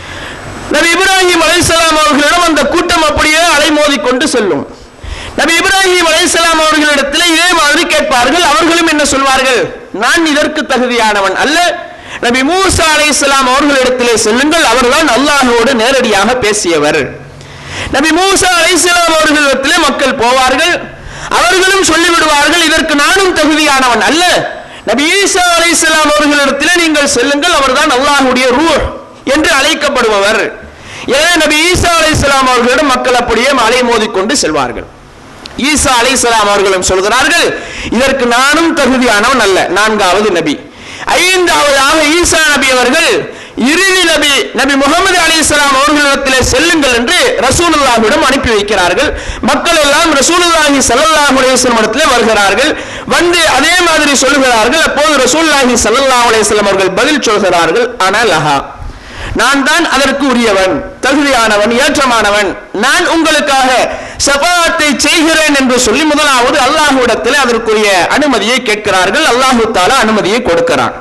நபி இப்ராஹிம் அலைஹிஸ்ஸலாம் அவர்களிடம் அந்த கூட்டம் அப்படியே அலைமோதி கொண்டு செல்லும் நபி இப்ராஹிம் அலைஹிஸ்ஸலாம் அவர்களிடத்தில் இதே மாதிரி கேட்பார்கள் அவர்களும் என்ன சொல்வார்கள் நான் இதற்கு தகுதியானவன் அல்ல நபி மூசா அலைஹிஸ்ஸலாம் அவர்களிடத்திலே செல்லுங்கள் அவர்தான் அல்லாஹ்வோடு நேரடியாக பேசியவர் நபி மூசா அலைஹிஸ்ஸலாம் அவர்களிடத்திலே மக்கள் போவார்கள் அவர்களும் சொல்லிவிடுவார்கள் இதற்கு நானும் தகுதியானவன் அல்ல நபி ஈசா அலைஹிஸ்ஸலாம் அவர்களிடத்திலே நீங்கள் செல்லுங்கள் அவர்தான் அல்லாஹ்வுடைய ரூஹ் என்று அழைக்கப்படுபவர் எனவே நபி ஈசா அலைஹிஸ்ஸலாம் அவர்களிடம் மக்கள் அப்படியே அலை மோதிக்கொண்டு செல்வார்கள் ஈசா அலைஹிஸ்ஸலாம் அவர்களும் சொல்கிறார்கள் இதற்கு நானும் தகுதியானவன் அல்ல நான்காவது நபி ஐந்தாவதாக ஈசா நபி அவர்கள் இறுதி நபி நபி முகமது அலிஸ்லாம் அவர்களிடத்திலே செல்லுங்கள் என்று ரசூலுல்லாஹிடம் அனுப்பி வைக்கிறார்கள் மக்கள் எல்லாம் ரசூலுல்லாஹி ஸல்லல்லாஹு அலைஹி வஸல்லம் இடத்திலே வருகிறார்கள் வந்து அதே மாதிரி சொல்கிறார்கள் அப்போது ரசூலுல்லாஹி ஸல்லல்லாஹு அலைஹி வஸல்லம் அவர்கள் பதில் சொல்கிறார்கள் ஆனால் லஹா நான் தான் அதற்கு உரியவன் தகுதியானவன் ஏற்றமானவன் நான் உங்களுக்காக ஷஃபாத்தை செய்கிறேன் என்று சொல்லி முதலாவது அல்லாஹ்விடத்தில் அதற்குரிய அனுமதியை கேட்கிறார்கள் அல்லாஹு தாலா அனுமதியை கொடுக்கிறான்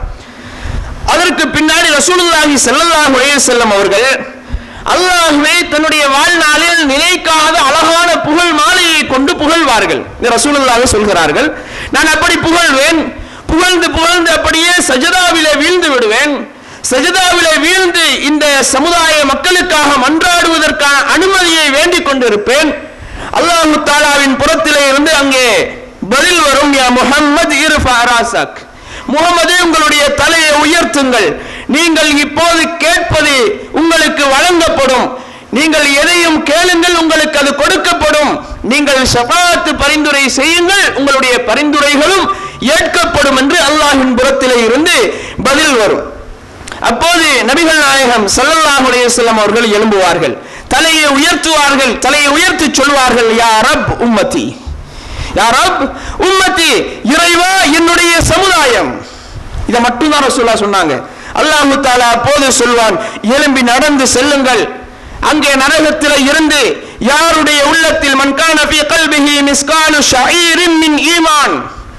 அதற்கு பின்னாடி ரசூலுல்லாஹி ஸல்லல்லாஹு அலைஹி வஸல்லம் அவர்கள் அல்லாஹ்வை தன்னுடைய வாழ்நாளில் நிலைக்காத அழகான புகழ் மாலையை கொண்டு புகழ்வார்கள் இந்த ரசூலுல்லாஹி சொல்கிறார்கள் நான் அப்படி புகழ்வேன் புகழ்ந்து புகழ்ந்து அப்படியே சஜதாவிலே வீழ்ந்து விடுவேன் சஜதாவிலே வீழ்ந்து இந்த சமுதாய மக்களுக்காக மன்றாடுவதற்கான அனுமதியை வேண்டிக் கொண்டிருப்பேன் அல்லாஹு தாலாவின் புறத்திலே இருந்து அங்கே பதில் வரும் யா முஹம்மது இர்ஃபா ராசக் முகமதே உங்களுடைய தலையை உயர்த்துங்கள் நீங்கள் இப்போது கேட்பது உங்களுக்கு வழங்கப்படும் நீங்கள் எதையும் கேளுங்கள் உங்களுக்கு அது கொடுக்கப்படும் நீங்கள் ஷஃபாத்து பரிந்துரை செய்யுங்கள் உங்களுடைய பரிந்துரைகளும் ஏற்கப்படும் என்று அல்லாஹின் புறத்திலே இருந்து பதில் வரும் அப்போது நபிகள் நாயகம் ஸல்லல்லாஹு அலைஹி வஸல்லம் அவர்கள் எழும்புவார்கள் தலையை உயர்த்துவார்கள் தலையை உயர்த்தி சொல்வார்கள் யா ரப் உம்மத்தி யா ரப் உம்மத்தி இறைவா என்னுடைய சமுதாயம் இதை மட்டும்தான் ரசூலா சொன்னாங்க அல்லாஹு தாலா அப்போது சொல்வான் எழும்பி நடந்து செல்லுங்கள் அங்கே நரகத்தில் இருந்து யாருடைய உள்ளத்தில் மன்கான ஃபீ கல்பிஹி மிஸ்காலு ஷஈரின் மின் ஈமான்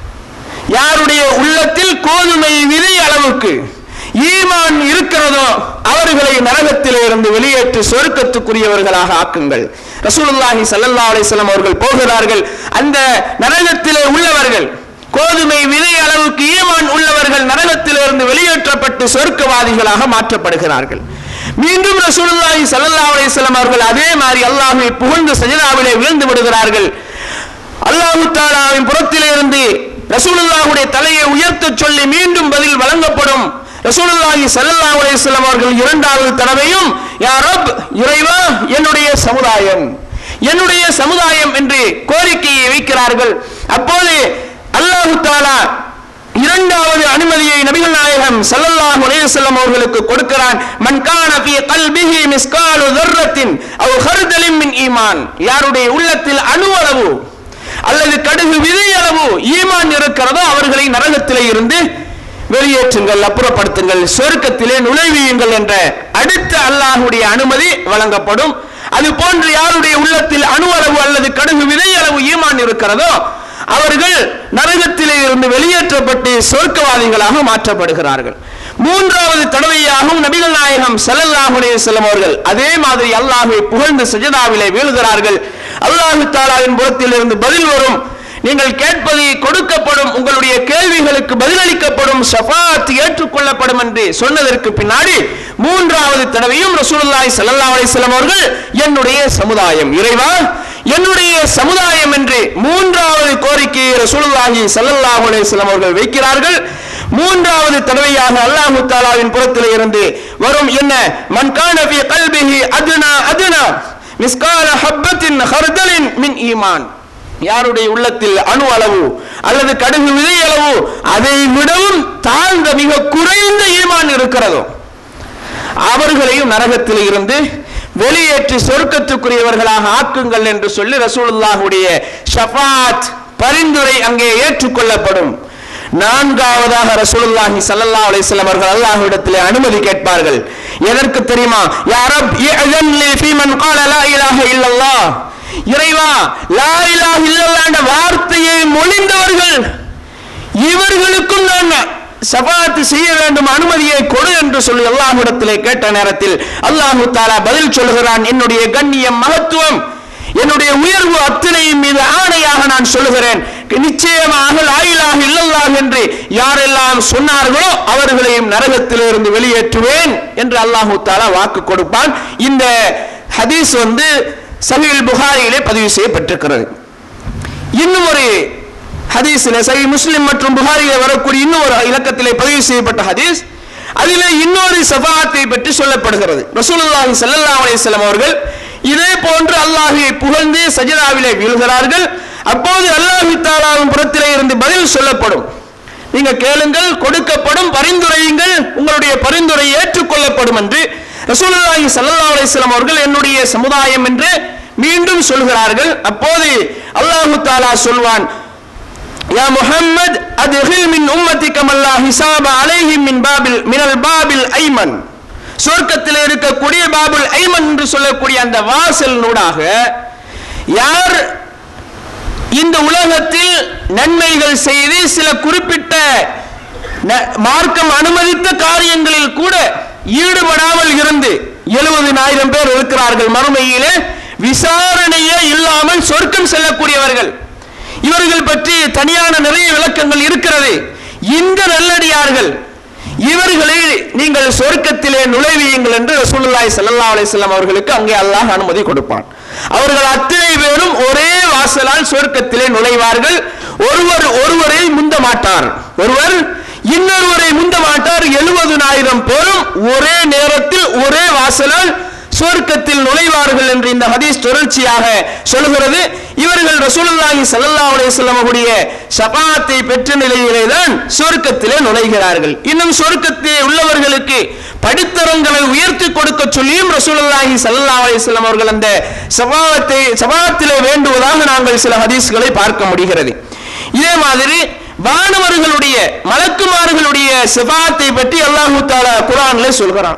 யாருடைய உள்ளத்தில் கோதுமை விதை அளவுக்கு ஈமான் இருக்கிறதோ அவர்களை நரகத்திலே இருந்து வெளியேற்றி சொர்க்கத்துக்குரியவர்களாக ஆக்குங்கள் ரசூலுல்லாஹி ஸல்லல்லாஹு அலைஹி வஸல்லம் அவர்கள் போகிறார்கள் அந்த நரகத்திலே உள்ளவர்கள் கோதுமை விதை அளவுக்கு ஈமான் உள்ளவர்கள் நரகத்திலிருந்து வெளியேற்றப்பட்டு சொர்க்கவாதிகளாக மாற்றப்படுகிறார்கள் மீண்டும் ரசூலுல்லாஹி ஸல்லல்லாஹு அலைஹி வஸல்லம் அவர்கள் அதே மாதிரி அல்லாஹ்வை புகழ்ந்து சஜதாவிலே விழுந்து விடுகிறார்கள் அல்லாஹு தாலாவின் புறத்திலே இருந்து ரசூலுல்லாஹுடைய தலையை உயர்த்தச் சொல்லி மீண்டும் பதில் வழங்கப்படும் ரசூலுல்லாஹி ஸல்லல்லாஹு அலைஹி வஸல்லம் அவர்கள் இரண்டாவது தடவையும் யா ரப் இறைவா என்னுடைய சமுதாயம் என்னுடைய சமுதாயம் என்று கோரிக்கையை வைக்கிறார்கள் அப்போது அல்லாஹு தாலா இரண்டாவது அனுமதியை நபிகள் நாயகம் ஸல்லல்லாஹு அலைஹி வஸல்லம் அவர்களுக்கு கொடுக்கிறான் மன் கான ஃபீ கல்பிஹி மிஸ்காலு தர்ரத்தின் அவ் ஹர்தலின் மின் ஈமான் யாருடைய உள்ளத்தில் அணுவளவு அல்லது கடுகு விதை அளவு ஈமான் இருக்கிறதோ அவர்களை நரகத்திலே இருந்து வெளியேற்றுங்கள் அப்புறப்படுத்துங்கள் சொர்க்கத்திலே நுழைவியுங்கள் என்ற அடுத்த அல்லாஹுடைய அனுமதி வழங்கப்படும் அது போன்று யாருடைய உள்ளத்தில் அணு அளவு அல்லது கடுகு விதை அளவு ஈமான் இருக்கிறதோ அவர்கள் நரகத்திலே இருந்து வெளியேற்றப்பட்டு சொர்க்கவாதிகளாக மாற்றப்படுகிறார்கள் மூன்றாவது தடவையாகவும் நபிகள் நாயகம் ஸல்லல்லாஹு அலைஹி வஸல்லம் அவர்கள் அதே மாதிரி அல்லாஹ்வை புகழ்ந்து சஜதாவிலே வீழுகிறார்கள் அல்லாஹு தாலாவின் புறத்தில் இருந்து பதில் வரும் நீங்கள் கேட்பது கொடுக்கப்படும் உங்களுடைய கேள்விகளுக்கு பதிலளிக்கப்படும் ஷஃபாத் ஏற்றுக்கொள்ளப்படும் என்று சொன்னதற்கு பின்னாடி மூன்றாவது தடவையும் ரசூலுல்லாஹி ஸல்லல்லாஹு அலைஹி வஸல்லம் அவர்கள் என்னுடைய சமுதாயம் இறைவா என்னுடைய சமுதாயம் என்று மூன்றாவது கோரிக்கையை ரசூலுல்லாஹி ஸல்லல்லாஹு அலைஹி வஸல்லம் அவர்கள் வைக்கிறார்கள் மூன்றாவது தடவையாக அல்லாஹு தாலாவின் புறத்தில் இருந்து வரும் என்ன மன் கான ஃபீ கல்பிஹி அத்னா அத்னா மிஸ்கால ஹப்பத்தின் ஹர்தலின் மின் ஈமான் யாருடைய உள்ளத்தில் அணு அளவு அல்லது கடுகு விதை அளவு அதை விடவும் தாழ்ந்த மிக குறைந்த ஈமான் இருக்கிறதோ அவர்களையும் நரகத்தில் இருந்து வெளியேற்றி சொர்க்கத்துக்குரியவர்களாக ஆக்குங்கள் என்று சொல்லி ரசூலுல்லாஹுடைய ஷஃபாத் பரிந்துரை அங்கே ஏற்றுக்கொள்ளப்படும் நான்காவதாக ரசூலுல்லாஹி ஸல்லல்லாஹு அலைஹி வஸல்லம் அவர்கள் அல்லாஹ்விடத்திலே அனுமதி கேட்பார்கள் எதற்கு தெரியுமா யா ரப் இஅதன் லி ஃபீ மன் قال லா இலாஹ இல்லல்லாஹ் இறைவா லா இலாஹ இல்லல்லாஹ் என்ற வார்த்தையை மொழிந்தவர்கள் இவர்களுக்கும் நான் சபாத்து செய்ய வேண்டும் அனுமதியை கொடு என்று சொல்லி அல்லாஹ்விடத்திலே கேட்ட நேரத்தில் அல்லாஹு தாலா பதில் சொல்கிறான் என்னுடைய கண்ணியம் மகத்துவம் என்னுடைய உயர்வு அத்தனையும் மீது ஆணையாக நான் சொல்லுகிறேன் நிச்சயமாக லாயிலாக இல்லல்லாஹ் என்று யாரெல்லாம் சொன்னார்களோ அவர்களையும் நரகத்திலிருந்து வெளியேற்றுவேன் என்று அல்லாஹு தாலா வாக்கு கொடுப்பான் இந்த ஹதீஸ் வந்து சஹீல் புகாரியிலே பதிவு செய்யப்பட்டிருக்கிறது இன்னும் ஒரு ஹதீஸில் சஹி முஸ்லிம் மற்றும் புகாரியிலே வரக்கூடிய இன்னும் ஒரு இலக்கத்திலே பதிவு செய்யப்பட்ட ஹதீஸ் அதிலே இன்னொரு சஃபாத்தை பற்றி சொல்லப்படுகிறது ரசூலுல்லாஹி ஸல்லல்லாஹு அலைஹி வஸல்லம் அவர்கள் இதே போன்று அல்லாஹ்வை புகழ்ந்து சஜதாவிலே வீழ்கிறார்கள் அப்போது அல்லாஹ் தாலாவின் புறத்திலே இருந்து பதில் சொல்லப்படும் நீங்க கேளுங்கள் கொடுக்கப்படும் பரிந்துரையுங்கள் உங்களுடைய பரிந்துரை ஏற்றுக்கொள்ளப்படும் என்று ரசூலுல்லாஹி ஸல்லல்லாஹு அலைஹி வஸல்லம் அவர்கள் என்னுடைய சமுதாயம் என்று மீண்டும் சொல்கிறார்கள் அப்போது அல்லாஹு தாலா சொல்வான் யா முஹம்மத் அத்ஹில் மின் உம்மத்திக மல்லா ஹிசாப அலைஹிம் மின் பாபில் மினல் பாபில் ஐமன் சொர்க்கத்தில் இருக்கக்கூடிய பாபுல் ஐமன் என்று சொல்லக்கூடிய அந்த வாசல் நூடாக யார் இந்த உலகத்தில் நன்மைகள் செய்து சில குறிப்பிட்ட ந- மார்க்கம் அனுமதித்த காரியங்களில் கூட ஈடுபடாமல் இருந்து எழுபதினாயிரம் பேர் இருக்கிறார்கள் மறுமையிலே விசாரணையே இல்லாமல் சொர்க்கம் செல்லக்கூடியவர்கள் இவர்கள் பற்றி தனியான நிறைய விளக்கங்கள் இருக்கிறது இந்த நல்லடியார்கள் இவர்களை நீங்கள் சொர்க்கத்திலே நுழைவியுங்கள் என்று ரசூலுல்லாஹி ஸல்லல்லாஹு அலைஹி வஸல்லம் அவர்களுக்கு அங்கே அல்லாஹ் அனுமதி கொடுப்பான் அவர்கள் அத்தனை பேரும் ஒரே வாசலால் சொர்க்கத்திலே நுழைவார்கள் ஒருவர் ஒருவரை முந்த மாட்டார் ஒருவர் இன்னொருவரை முந்த மாட்டார் எழுபதுனாயிரம் பேரும் ஒரே நேரத்தில் ஒரே வாசலால் சொர்க்கத்தில் நுழைவார்கள் என்று இந்த ஹதீஸ் தொடர்ச்சியாக சொல்கிறது இவர்கள் ரசூலுல்லாஹி ஸல்லல்லாஹு அலைஹி வஸல்லம் அவருடைய ஷஃபாத்தை பெற்ற நிலையிலே தான் சொர்க்கத்திலே நுழைகிறார்கள் இன்னும் சொர்க்கத்திலே உள்ளவர்களுக்கு படித்தரங்களை உயர்த்தி கொடுக்க சொல்லியும் ரசூலுல்லாஹி ஸல்லல்லாஹு அலைஹி வஸல்லம் அவர்கள் அந்த ஷஃபாத்தை ஷஃபாத்திலே வேண்டுவதாக நாங்கள் சில ஹதீஸ்களை பார்க்க முடிகிறது இதே மாதிரி வானவர்களுடைய மலக்குமார்களுடைய ஷஃபாத்தை பற்றி அல்லாஹு தஆலா குர்ஆனிலே சொல்கிறான்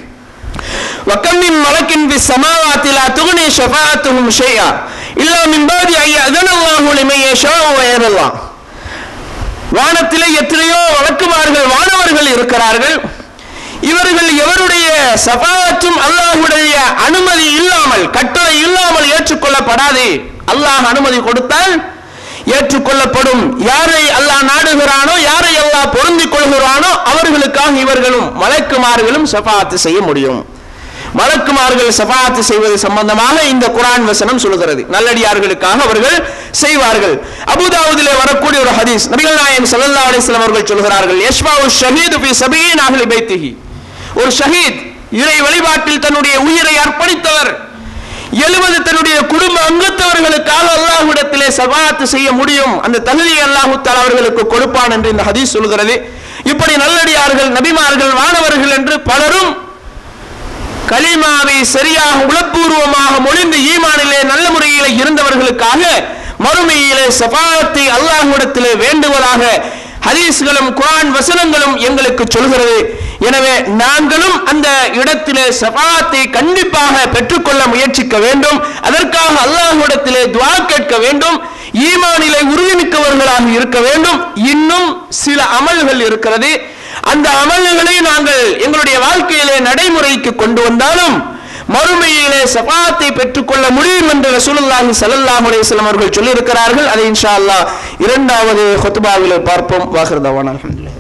وكم من ملك في السماوات لا تغني شفاعتهم شيئا إلا من بعد أن يأذن الله لمن يشاء ويرضى வானத்திலே எத்தனையோ வழக்குமார்கள் வானவர்கள் இருக்கிறார்கள் இவர்கள் எவருடைய சபாத்தும் அல்லாஹ்வுடைய அனுமதி இல்லாமல் கட்டளை இல்லாமல் ஏற்றுக்கொள்ளப்படாது அல்லாஹ் அனுமதி கொடுத்தால் ஏற்றுக்கொள்ளப்படும் யாரை அல்லாஹ் நாடுகிறானோ யாரை அல்லாஹ் பொருந்திக் கொள்கிறானோ அவர்களுக்காக இவர்களும் மலக்குமார்களும் சபாத்து செய்ய முடியும் மலக்குமார்கள் சபாத்து செய்வது சம்பந்தமாக இந்த குரான் வசனம் சொல்கிறது நல்லடியார்களுக்காக அவர்கள் செய்வார்கள் அபுதாவுதிலே வரக்கூடிய ஒரு ஹதீஸ் நபிகள் நாயகம் ஸல்லல்லாஹு அலைஹி வஸல்லம் அவர்கள் சொல்கிறார்கள் யஷ்பாவு ஷஹீது ஃபி சபீன் அஹ்லி பைத்திஹி ஒரு ஷஹீத் இறை வழிபாட்டில் தன்னுடைய உயிரை அர்ப்பணித்தவர் எழுபது தன்னுடைய குடும்ப அங்கத்தவர்களுக்காக அல்லாஹ்விடத்திலே சபாத்து செய்ய முடியும் அந்த தகுதியை அல்லாஹு தஆலா அவர்களுக்கு கொடுப்பான் என்று இந்த ஹதீஸ் சொல்கிறது இப்படி நல்லடியார்கள் நபிமார்கள் வானவர்கள் என்று பலரும் கலிமாவை சரியாக உளப்பூர்வமாக மொழிந்து ஈமானிலே நல்ல முறையிலே இருந்தவர்களுக்காக மறுமையிலே சபாத்தை அல்லாஹ்விடத்திலே வேண்டுவதாக ஹதீஸ்களும் குர்ஆன் வசனங்களும் எங்களுக்கு சொல்கிறது எனவே நாங்களும் அந்த இடத்திலே சபாத்தை கண்டிப்பாக பெற்றுக்கொள்ள முயற்சிக்க வேண்டும் அதற்காக அல்லாஹ்விடத்திலே துஆ கேட்க வேண்டும் ஈமானிலே உறுதிமிக்கவர்களாக இருக்க வேண்டும் இன்னும் சில அமல்கள் இருக்கிறது அந்த அமல்களை நாங்கள் எங்களுடைய வாழ்க்கையிலே நடைமுறைக்கு கொண்டு வந்தாலும் மறுமையிலே சபாத்தை பெற்றுக்கொள்ள முடியும் என்று ரசூலுல்லாஹி ஸல்லல்லாஹு அலைஹி வஸல்லம் அவர்கள் சொல்லியிருக்கிறார்கள் அதை இன்ஷா அல்லாஹ் இரண்டாவது ஹுத்பாவிலே பார்ப்போம் வாஹிர்தவான் அல்ஹம்துலில்லாஹ்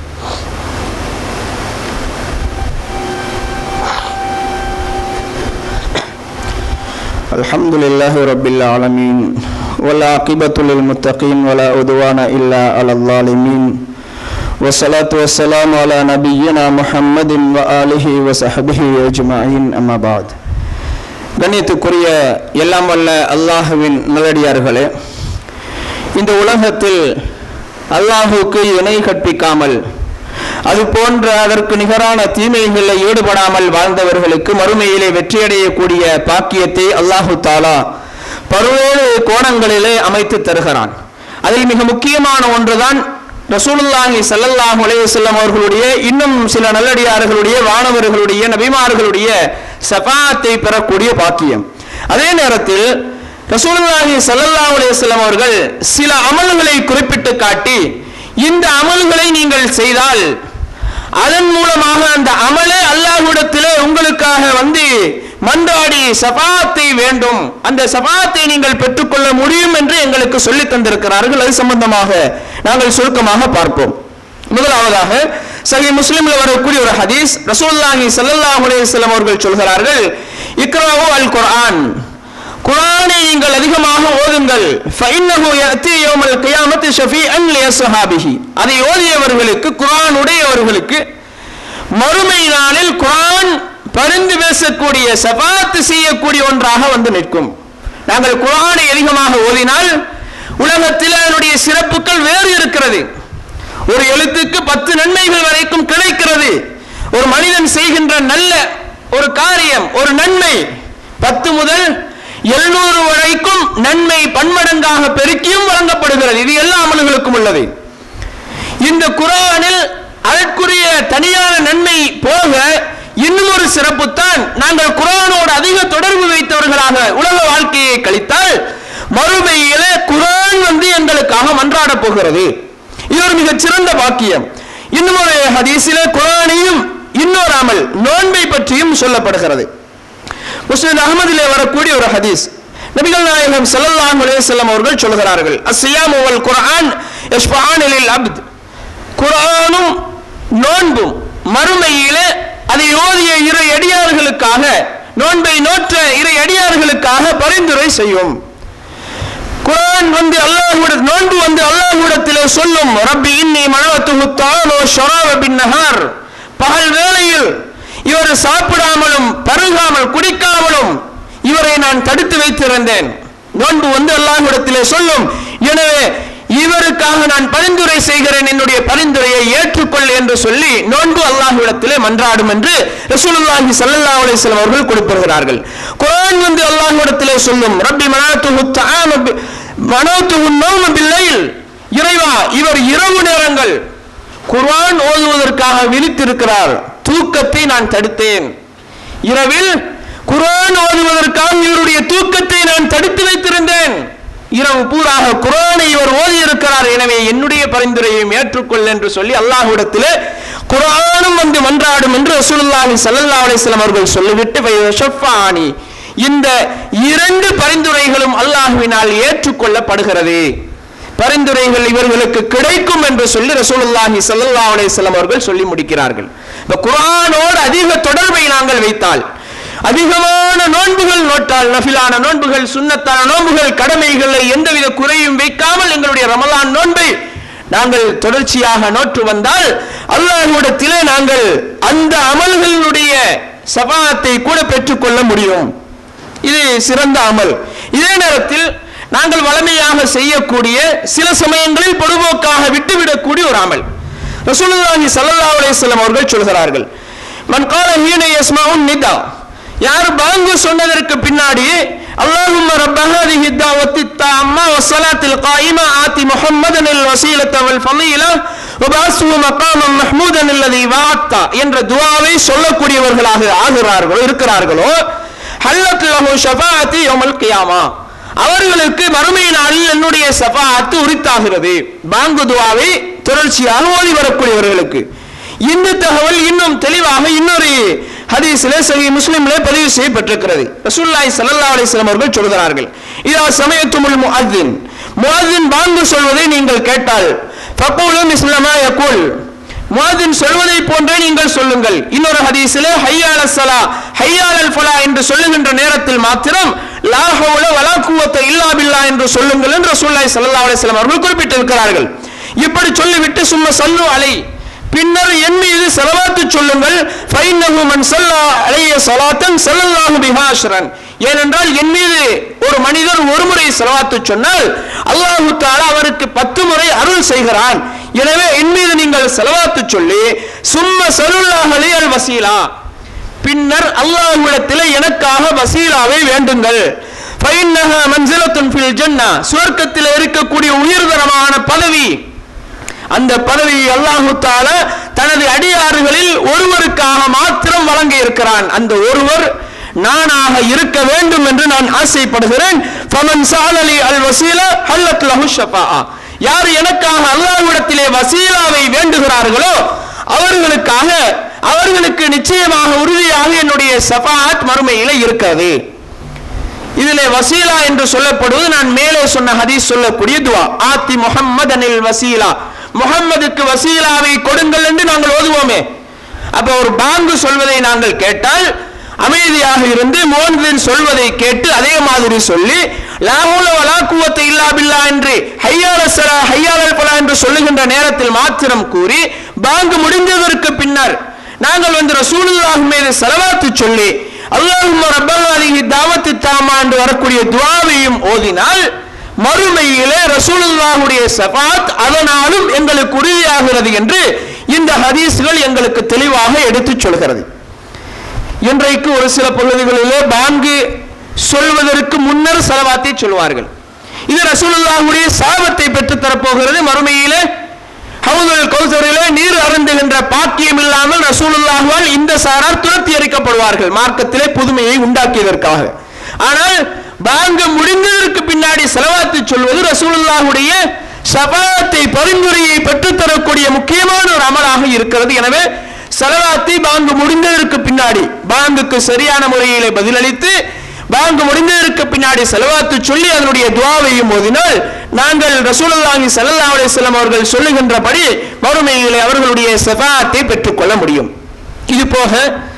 الحمد لله رب العالمين والعاقبة للمتقين ولا عدوان إلا على الظالمين والصلاة والسلام على نبينا محمد وآله وصحبه أجمعين أما بعد கண்ணியத்துக்குரிய எல்லாம் வல்ல அல்லாஹுவின் நல்லடியார்களே இந்த உலகத்தில் அல்லாஹுக்கு இணை கற்பிக்காமல் அது போன்ற அதற்கு நிகரான தீமைகளில் ஈடுபடாமல் வாழ்ந்தவர்களுக்கு மறுமையிலே வெற்றியடையக்கூடிய பாக்கியத்தை அல்லாஹு தாலா பல்வேறு கோணங்களிலே அமைத்து தருகிறான் அதில் மிக முக்கியமான ஒன்றுதான் ரசூலுல்லாஹி ஸல்லல்லாஹு அலைஹி வஸல்லம் அவர்களுடைய இன்னும் சில நல்லடியார்களுடைய வானவர்களுடைய நபிமார்களுடைய சஃபாத்தை பெறக்கூடிய பாக்கியம் அதே நேரத்தில் ரசூலுல்லாஹி ஸல்லல்லாஹு அலைஹி வஸல்லம் அவர்கள் சில அமல்களை குறிப்பிட்டு காட்டி இந்த அமல்களை நீங்கள் செய்தால் அதன் மூலமாக அந்த அமலே அல்லாஹ்விடத்திலே உங்களுக்காக வந்து மன்றாடி சபாத்தை வேண்டும் அந்த சபாத்தை நீங்கள் பெற்றுக்கொள்ள முடியும் என்று எங்களுக்கு சொல்லித் தந்திருக்கிறார்கள் அது சம்பந்தமாக நாங்கள் சுருக்கமாக பார்ப்போம் முதலாவதாக சஹி முஸ்லிம்ல வரக்கூடிய ஒரு ஹதீஸ் ரசூலுல்லாஹி ஸல்லல்லாஹு அலைஹி வஸல்லம் அவர்கள் சொல்கிறார்கள் இக்ராவு அல் குர்ஆன் குர்ஆனை நீங்கள் அதிகமாக ஓதுங்கள் ஃபைன்னஹு யஅதி யௌமல் கியாமத்தி ஷஃபீஅன் லியஸ்ஹாபிஹி அதை ஓதியவர்களுக்கு குர்ஆன் உடையவர்களுக்கு மறுமை நாளில் குர்ஆன் பரிந்து பேசக்கூடிய சபாத்து செய்யக்கூடிய ஒன்றாக வந்து நிற்கும் நாங்கள் குர்ஆனை அதிகமாக ஓதினால் உலகத்தில் அதனுடைய சிறப்புகள் வேறு இருக்கிறது ஒரு எழுத்துக்கு பத்து நன்மைகள் வரைக்கும் கிடைக்கிறது ஒரு மனிதன் செய்கின்ற நல்ல ஒரு காரியம் ஒரு நன்மை பத்து முதல் எழுநூறு வரைக்கும் நன்மை பன்மடங்காக பெருக்கியும் வழங்கப்படுகிறது இது எல்லா அமல்களுக்கும் உள்ளது இந்த குரானில் அதற்குரிய தனியான நன்மை போக இன்னும் ஒரு சிறப்பு தான் நாங்கள் குரானோடு அதிக தொடர்பு வைத்தவர்களாக உலக வாழ்க்கையை கழித்தால் மறுமையிலே குரான் வந்து எங்களுக்காக மன்றாட போகிறது இது ஒரு மிகச் சிறந்த பாக்கியம் இன்னும் ஒரு ஹதீஸிலே குரானையும் இன்னொரு அமல் நோன்பை பற்றியும் சொல்லப்படுகிறது முஸ்லிம் அகமதிலே வரக்கூடிய ஒரு ஹதீஸ் நபிகள் நாயகம் ஸல்லல்லாஹு அலைஹி வஸல்லம் அவர்கள் சொல்கிறார்கள் அஸ்ஸியாமு வல் குர்ஆன் யஷ்ஃபஆன் லில் அப்த் குர்ஆனும் நோன்பும் மறுமையிலே அதை ஓதிய இறை அடியார்களுக்காக நோன்பை நோற்ற இறை அடியார்களுக்காக பரிந்துரை செய்யும் குர்ஆன் வந்து அல்லாஹ்விட நோன்பு வந்து அல்லாஹ்விடத்திலே சொல்லும் ரப்பி இன்னி மனவத்துஹு தானோ ஷராப பின் நஹார் பகல் வேளையில் இவர் சாப்பிடாமலும் பருகாமல் குடிக்காமலும் இவரை நான் தடுத்து வைத்திருந்தேன் நோன்பு வந்து அல்லாஹ்விடத்திலே சொல்லும் எனவே இவருக்காக நான் பரிந்துரை செய்கிறேன் என்னுடைய பரிந்துரையை ஏற்றுக்கொள் என்று சொல்லி நோன்பு அல்லாஹ்விடத்திலே மன்றாடும் என்று ரசூலுல்லாஹி ஸல்லல்லாஹு அலைஹி வஸல்லம் அவர்கள் குறிப்பிடுகிறார்கள் குர்ஆன் வந்து அல்லாஹ்விடத்திலே சொல்லும் ரப்பி மனாத்துஹு தஆம மனாத்துஹு நௌம பில்லைல் இறைவா இவர் இரவு நேரங்கள் குர்ஆன் ஓதுவதற்காக விழித்திருக்கிறார் தூக்கத்தை நான் தடுத்தேன் இரவில் குர்ஆன் ஓதுவதற்காக இவருடைய தூக்கத்தை நான் தடுத்து வைத்திருந்தேன் இரவு பூராக குர்ஆனை இவர் ஓதி இருக்கிறார் எனவே என்னுடைய பரிந்துரையையும் ஏற்றுக்கொள் என்று சொல்லி அல்லாஹ்விடத்திலே குர்ஆனும் வந்து மன்றாடும் என்று ரசூலுல்லாஹி ஸல்லல்லாஹு அலைஹி வஸல்லம் அவர்கள் சொல்லிவிட்டு ஃபயஷஃபானி இந்த இரண்டு பரிந்துரைகளும் அல்லாஹ்வினால் ஏற்றுக்கொள்ளப்படுகிறது பரிந்துரைகள் இவர்களுக்கு கிடைக்கும் என்று சொல்லி ரசூலுல்லாஹி ஸல்லல்லாஹு அலைஹி வஸல்லம் அவர்கள் சொல்லி முடிக்கிறார்கள் இந்த குர்ஆனோடு அதிக தொடர்பை நாங்கள் வைத்தால் அதிகமான நோன்புகள் நோட்டால் நஃபிலான நோன்புகள் சுன்னத்தான நோன்புகள் கடமைகளை எந்தவித குறையும் வைக்காமல் எங்களுடைய ரமலான் நோன்பை நாங்கள் தொடர்ச்சியாக நோற்று வந்தால் அல்லாஹ்விடத்திலே நாங்கள் அந்த அமல்களுடைய சபாத்தை கூட பெற்றுக்கொள்ள முடியும் இது சிறந்த அமல் இதே நேரத்தில் நாங்கள் வளமையாக செய்யக்கூடிய சில சமயங்களில் பொதுபோக்காக விட்டுவிடக்கூடிய ஒரு அமல் ரசூலுல்லாஹி ஸல்லல்லாஹு அலைஹி வஸல்லம் அவர்கள் சொல்கிறார்கள் மன் கால ஹீன யஸ்மஉன் நிதா யார் பாங்கு சொன்னதற்கு பின்னாடி اللهم رب هذه الدعوة التامة والصلاة القائمة آت محمدا الوسيلة والفضيلة وبعثه مقاما محمودا الذي وعدت என்ற துஆவை சொல்லக்கூடியவர்களாக ஆகிறார்களோ இருக்கிறார்களோ ஹல்லத் லஹு ஷஃபாஅத்தி யௌமல் கியாமா அவர்களுக்கு மறுமை நாளில் என்னுடைய சஃபாத்து உரித்தாகிறது பாங்கு துவாவை தொடர்ச்சியாக ஓதி வரக்கூடியவர்களுக்கு இந்த தகவல் இன்னும் தெளிவாக இன்னொரு ஹதீஸிலே சஹி முஸ்லிமிலே பதிவு செய்யப்பட்டிருக்கிறது ரசூலுல்லாஹி ஸல்லல்லாஹு அலைஹி வஸல்லம் அவர்கள் சொல்கிறார்கள் இதா சமயத்துமுல் முஅத்தின் முஅத்தின் பாங்கு சொல்வதை நீங்கள் கேட்டால் ஃபக்கூலு மிஸ்லமா யகுல் முஅத்தின் சொல்வதை போன்றே நீங்கள் சொல்லுங்கள் இன்னொரு ஹதீஸிலே ஹய்யால ஸலா ஹய்யாலல் ஃபலா என்று சொல்லுகின்ற நேரத்தில் மாத்திரம் லா ஹவுல வலா குவத்த இல்லா பில்லா என்று சொல்லுங்கள் என்று ரசூலுல்லாஹி ஸல்லல்லாஹு அலைஹி வஸல்லம் அவர்கள் குறிப்பிட்டிருக்கிறார்கள் இப்படி சொல்லிவிட்டு சும்மா சல்லு அலை பின்னர் என் மீது செலவாத்து சொல்லுங்கள் ஃபைன்னஹு மன் ஸல்லா அலைய ஸலாத்தன் ஸல்லல்லாஹு பிஹா அஷ்ரன் ஏனென்றால் என் மீது ஒரு மனிதர் ஒரு முறை செலவாத்து சொன்னால் அல்லாஹு தஆலா அவருக்கு பத்து முறை அருள் செய்கிறான் எனவே என் மீது நீங்கள் செலவாத்து சொல்லி சும்ம சலுல்லாஹ் அலையல் வசீலா பின்னர் அல்லாஹ்விடத்தில் எனக்காக வசீலாவை வேண்டுங்கள் ஃபைன்னஹா மன்சிலத்துன் ஃபில் ஜன்னா சுவர்க்கத்தில் இருக்கக்கூடிய உயர்தரமான பதவி அந்த பதவியை அல்லாஹு தால தனது அடியாறுகளில் ஒருவருக்காக மாத்திரம் வழங்கி இருக்கிறான் அந்த ஒருவர் நானாக இருக்க வேண்டும் என்று நான் ஆசைப்படுகிறேன் ஃபமன் சாலலி அல் வசீலா ஹல்லத் லஹு ஷஃபாஆ யார் எனக்காக அல்லாஹ்விடத்திலே வசீலாவை வேண்டுகிறார்களோ அவர்களுக்காக அவர்களுக்கு நிச்சயமாக உறுதியாக என்னுடைய சஃபாத் மறுமையில இருக்கிறது இதிலே வசீலா என்று சொல்லப்படுவது நான் மேலே சொன்ன ஹதீஸ் சொல்லக்கூடிய துவா ஆத்தி முஹம்மது அனில் வசீலா முஹம்மதுக்கு வசீலாவை கொடுங்கள் என்று நாங்கள் ஓதுவோமே அப்ப ஒரு பாங்கு சொல்வதை நாங்கள் கேட்டால் அமைதியாக இருந்து மோன்பின் சொல்வதை கேட்டு அதே மாதிரி சொல்லி லாஹூல வலா குவத்தை இல்லா பில்லா என்று ஹையால சலா ஹையாலல் பலா என்று சொல்லுகின்ற நேரத்தில் மாத்திரம் கூறி பாங்கு முடிந்ததற்கு பின்னர் நாங்கள் வந்து ரசூலுல்லாஹ் மீது செலவாத்து சொல்லி அல்லாஹும் ரப்பல்லாஹி தாவத்து தாமா என்று வரக்கூடிய துவாவையும் ஓதினால் மறுமையிலே ரசூலுல்லாஹுடைய சஃபாத் அதனாலும் எங்களுக்கு உறுதியாகிறது என்று இந்த ஹதீஸ்கள் எங்களுக்கு தெளிவாக எடுத்துச் சொல்கிறது இன்றைக்கு ஒரு சில பகுதிகளிலே பாங்கு சொல்வதற்கு முன்னர் செலவாத்தை சொல்வார்கள் இது ரசூலுல்லாஹுடைய சாபத்தை பெற்றுத் தரப்போகிறது மறுமையிலே ஹவுதுல் கௌசரிலே நீர் அருந்துகின்ற பாக்கியம் இல்லாமல் ரசூலுல்லாஹுவால் இந்த சாரார் துரத்தி எரிக்கப்படுவார்கள் மார்க்கத்திலே புதுமையை உண்டாக்கியதற்காக ஆனால் பாங்கு முடிந்ததற்கு பின்னாடி செலவாத்து சொல்வது ரசூலுல்லாஹுடைய சபாத்தை பரிந்துரையை பெற்றுத்தரக்கூடிய முக்கியமான ஒரு அமலாக இருக்கிறது எனவே செலவாத்தை பாங்கு முடிந்ததற்கு பின்னாடி பாங்குக்கு சரியான முறையிலே பதிலளித்து பாங்கு முடிந்ததற்கு பின்னாடி செலவாத்து சொல்லி அதனுடைய துவாவையும் ஓதினால் நாங்கள் ரசூலுல்லாஹி ஸல்லல்லாஹு அலைஹி வஸல்லம் அவர்கள் சொல்லுகின்றபடி மறுமையிலே அவர்களுடைய ஷஃபாத்தை பெற்றுக்கொள்ள முடியும் இது போக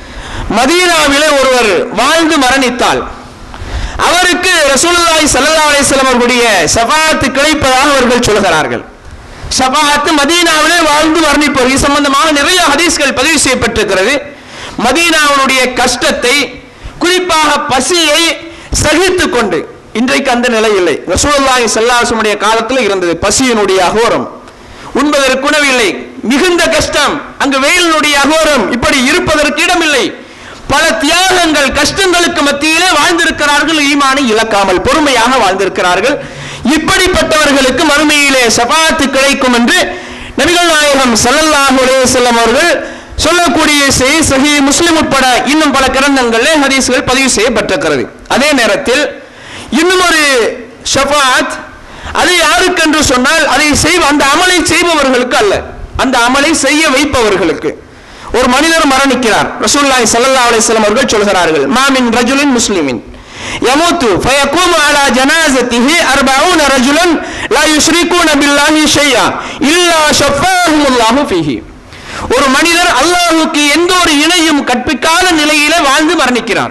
மதீனாவிலே ஒருவர் வாழ்ந்து மரணித்தால் அவருக்கு ரசூலுல்லாஹி ஸல்லல்லாஹு அலைஹி வஸல்லம் அவர்களுடைய ஷஃபாத்து கிடைப்பதாக அவர்கள் சொல்கிறார்கள் ஷஃபாத்து மதீனாவிலே வாழ்ந்து மரணிப்பவர் இது சம்பந்தமாக நிறைய ஹதீஸ்கள் பதிவு செய்யப்பட்டிருக்கிறது மதீனாவினுடைய கஷ்டத்தை குறிப்பாக பசியை சகித்துக் கொண்டு இன்றைக்கு அந்த நிலை இல்லை ரசூலுல்லாஹி ஸல்லல்லாஹு காலத்தில் இருந்தது பசியினுடைய அகோரம் உண்பதற்கு உணவில்லை மிகுந்த கஷ்டம் அங்கு வெயிலினுடைய அகோரம் இப்படி இருப்பதற்கு இடமில்லை பல தியாகங்கள் கஷ்டங்களுக்கு மத்தியிலே வாழ்ந்திருக்கிறார்கள் ஈமானை இழக்காமல் பொறுமையாக வாழ்ந்திருக்கிறார்கள் இப்படிப்பட்டவர்களுக்கு மறுமையிலே சபாத்து கிடைக்கும் என்று நபிகள் நாயகம் ஸல்லல்லாஹு அலைஹி வஸல்லம் அவர்கள் சொல்லக்கூடிய செய்தி சஹி முஸ்லிம் உட்பட இன்னும் பல கிரந்தங்களில் ஹதீஸ்கள் பதிவு செய்யப்பட்டிருக்கிறது அதே நேரத்தில் இன்னும் ஒரு ஷஃபாத் அது யாருக்கு என்று சொன்னால் அதை செய்வ அந்த அமலை செய்பவர்களுக்கு அல்ல அந்த அமலை செய்ய வைப்பவர்களுக்கு ஒரு மனிதர் மரணிக்கிறார் ரசூலுல்லாஹி ஸல்லல்லாஹு அலைஹி வஸல்லம் அவர்கள் சொல்கிறார்கள் மாமின் ரஜுலின் முஸ்லிமின் يموت فيقوم على جنازته أربعون رجلا لا يشركون بالله شيئا إلا شفاهم الله فيه ஒரு மனிதர் அல்லாஹுக்கு எந்த ஒரு இணையும் கற்பிக்காத நிலையிலே வாழ்ந்து மரணிக்கிறார்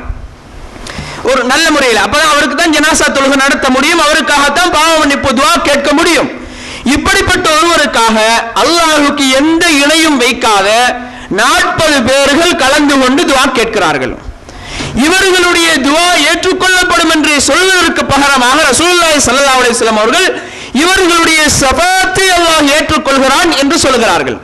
ஒரு நல்ல முறையில் அப்பதான் அவருக்கு தான் ஜனாசா தொழுகை நடத்த முடியும் அவருக்காகத்தான் பாவ மன்னிப்பு துவா கேட்க முடியும் இப்படிப்பட்ட ஒருவருக்காக அல்லாஹுக்கு எந்த இணையும் வைக்காத நாற்பது பேர்கள் கலந்து கொண்டு துவா கேட்கிறார்கள் இவர்களுடைய துவா ஏற்றுக்கொள்ளப்படும் என்று சொல்வதற்கு பகரமாக ரசூலுல்லாஹி ஸல்லல்லாஹு அலைஹி வஸல்லம் அவர்கள் இவர்களுடைய சபாத்தை அல்லாஹ் ஏற்றுக்கொள்கிறான் என்று சொல்கிறார்கள்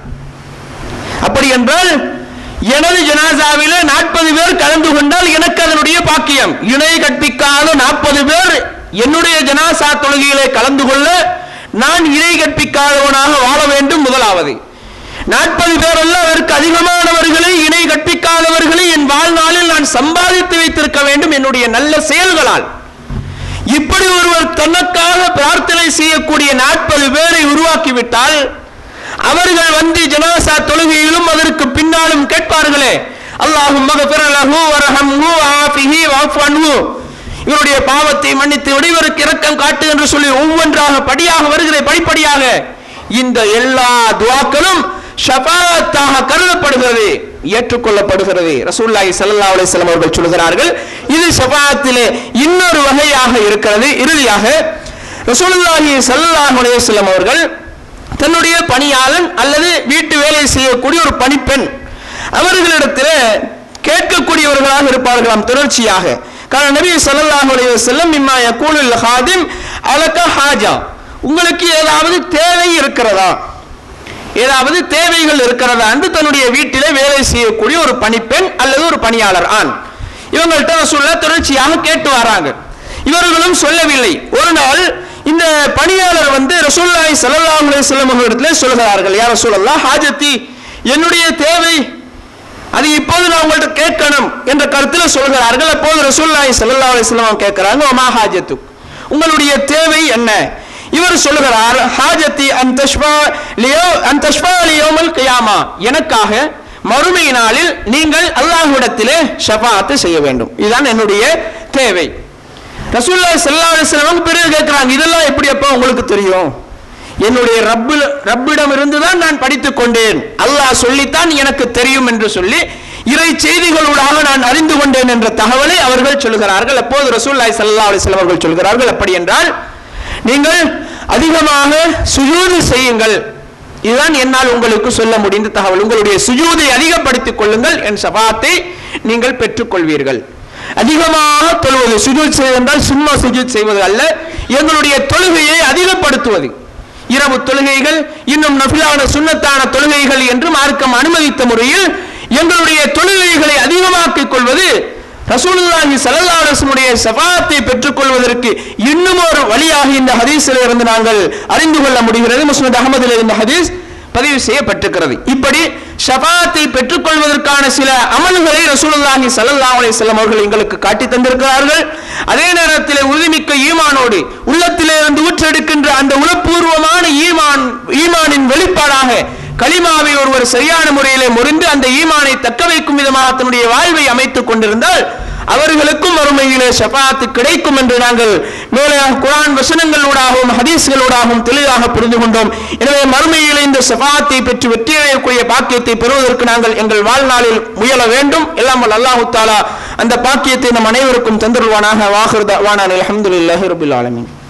அப்படி என்றால் எனது ஜனாசாவிலே நாற்பது பேர் கலந்து கொண்டால் எனக்கு அதனுடைய பாக்கியம் இணை கற்பிக்காத நாற்பது பேர் என்னுடைய ஜனாசா தொழுகையிலே கலந்து கொள்ள நான் இணை கற்பிக்காதவனாக வாழ வேண்டும் முதலாவது நாற்பது பேர் அல்ல அதற்கு அதிகமானவர்களை இணை கற்பிக்காதவர்களை என் வாழ்நாளில் நான் சம்பாதித்து வைத்திருக்க வேண்டும் என்னுடைய நல்ல செயல்களால் இப்படி ஒருவர் தனக்காக பிரார்த்தனை செய்யக்கூடிய நாற்பது பேரை உருவாக்கிவிட்டால் அவர்கள் வந்து ஜனாசா தொழுகையிலும் அதற்கு பின்னாலும் கேட்பார்களே அல்லாஹும் மகபிரலஹு வரஹம்ஹு ஆஃபிஹி வஃபன்ஹு இவருடைய பாவத்தை மன்னித்து விடு இவருக்கு இரக்கம் காட்டு என்று சொல்லி ஒவ்வொன்றாக படியாக வருகிறது படிப்படியாக இந்த எல்லா துவாக்களும் ஷபாத்தாக கருதப்படுகிறது ஏற்றுக்கொள்ளப்படுகிறது ரசூல்லாஹி ஸல்லல்லாஹு அலைஹி வஸல்லம் அவர்கள் சொல்கிறார்கள் இது ஷபாத்திலே இன்னொரு வகையாக இருக்கிறது இறுதியாக ரசூலுல்லாஹி ஸல்லல்லாஹு அலைஹி வஸல்லம் அவர்கள் தன்னுடைய பணியாளன் அல்லது வீட்டு வேலை செய்யக்கூடிய ஒரு பணிப்பெண் அவர்களிடத்தில் கேட்கக்கூடியவர்களாக இருப்பார்களாம் தொடர்ச்சியாக காரணம் நபி ஸல்லல்லாஹு அலைஹி வஸல்லம் மிம்மா யகூலுல் ஹாதிம் அலக ஹாஜா உங்களுக்கு ஏதாவது தேவை இருக்கிறதா ஏதாவது தேவைகள் இருக்கிறதா என்று தன்னுடைய வீட்டிலே வேலை செய்யக்கூடிய ஒரு பணிப்பெண் அல்லது ஒரு பணியாளர் ஆண் இவங்கள்ட்ட சொல்ல தொடர்ச்சியாக கேட்டு வராங்க இவர்களும் சொல்லவில்லை ஒரு நாள் இந்த பணியாளர் வந்து ரசூல்லாய் ஸல்லல்லாஹு அலைஹி வஸல்லம் அவர்களிடத்தில் சொல்கிறார்கள் யார் ரசூலல்லாஹ் ஹாஜத்தி என்னுடைய தேவை அது இப்போது நான் உங்கள்ட்ட கேட்கணும் என்ற கருத்தில் சொல்கிறார்கள் அப்போது ரசூல்லாய் ஸல்லல்லாஹு அலைஹி வஸல்லம் கேட்கிறாங்க ஒமா ஹாஜத்து உங்களுடைய தேவை என்ன இவர் சொல்லுகிறார் ஹாஜத்தி அன் தஷ்பா லியோ அன் தஷ்பா லியோமல் கியாமா எனக்காக மறுமை நாளில் நீங்கள் அல்லாஹ்விடத்திலே ஷஃபாத்து செய்ய வேண்டும் இதுதான் என்னுடைய தேவை ரசூலுல்லாஹி ஸல்லல்லாஹு அலைஹி வஸல்லம் பிறகு கேட்கிறாங்க இதெல்லாம் எப்படி அப்பா உங்களுக்கு தெரியும் என்னுடைய ரப்பு ரப்பிடம் இருந்து தான் நான் படித்துக் கொண்டேன் அல்லாஹ் சொல்லித்தான் எனக்கு தெரியும் என்று சொல்லி இறை செய்திகளூடாக நான் அறிந்து கொண்டேன் என்ற தகவலை அவர்கள் சொல்கிறார்கள் அப்போது ரசூலுல்லாஹி ஸல்லல்லாஹு அலைஹி வஸல்லம் அவர்கள் சொல்கிறார்கள் அப்படி என்றால் நீங்கள் அதிகமாக சுஜூது செய்யுங்கள் இதுதான் என்னால் உங்களுக்கு சொல்ல முடிந்த தகவல் உங்களுடைய சுஜூதை அதிகப்படுத்திக் கொள்ளுங்கள் என் சபாத்தை நீங்கள் பெற்றுக்கொள்வீர்கள் அதிகமாக தொழுவது சுஜூத் செய்வதால் சும்மா சுஜூத் செய்வது அல்ல எங்களுடைய தொழுகையை அதிகப்படுத்துவது இரவு தொழுகைகள் இன்னும் நபிலான சுன்னத்தான தொழுகைகள் என்று மார்க்கம் அனுமதித்த முறையில் எங்களுடைய தொழுகைகளை அதிகமாக்கிக் கொள்வது ரசூலுல்லாஹி ஸல்லல்லாஹு அலைஹி வஸல்லுடைய ஷஃபாத்தை பெற்றுக்கொள்வதற்கு இன்னும் ஒரு வழியாக இந்த ஹதீஸில் இருந்து நாங்கள் அறிந்து கொள்ள முடிகிறது முஸ்னத் அகமதில் இந்த ஹதீஸ் பதிவு செய்யப்பட்டிருக்கிறது இப்படி ஷஃபாத்தை பெற்றுக்கொள்வதற்கான சில அமல்களை ரசூலுல்லாஹி ஸல்லல்லாஹு அலைஹி வஸல்லம் அவர்கள் எங்களுக்கு காட்டி தந்திருக்கிறார்கள் அதே நேரத்தில் உறுதிமிக்க ஈமானோடு உள்ளத்திலே இருந்து ஊற்றெடுக்கின்ற அந்த உளப்பூர்வமான ஈமான் ஈமானின் வெளிப்பாடாக கலிமாவை ஒருவர் சரியான முறையிலே முறிந்து அந்த ஈமானை தக்க வைக்கும் விதமாக தன்னுடைய வாழ்வை அமைத்துக் கொண்டிருந்தால் அவர்களுக்கும் வறுமையிலே ஷபாத்து கிடைக்கும் என்று நாங்கள் மேலே குரான் வசனங்களூடாகவும் ஹதீஸ்களூடாகவும் தெளிவாக புரிந்து கொண்டோம் எனவே மறுமையிலே இந்த ஷபாத்தை பெற்று வெற்றி அடையக்கூடிய பாக்கியத்தை பெறுவதற்கு நாங்கள் எங்கள் வாழ்நாளில் முயல வேண்டும் எல்லாம் வல்ல அல்லாஹு தாலா அந்த பாக்கியத்தை நம் அனைவருக்கும் தந்துருவானாக வாஹிருத வானான் அலமதுல்லாஹி ரபுல் ஆலமீன்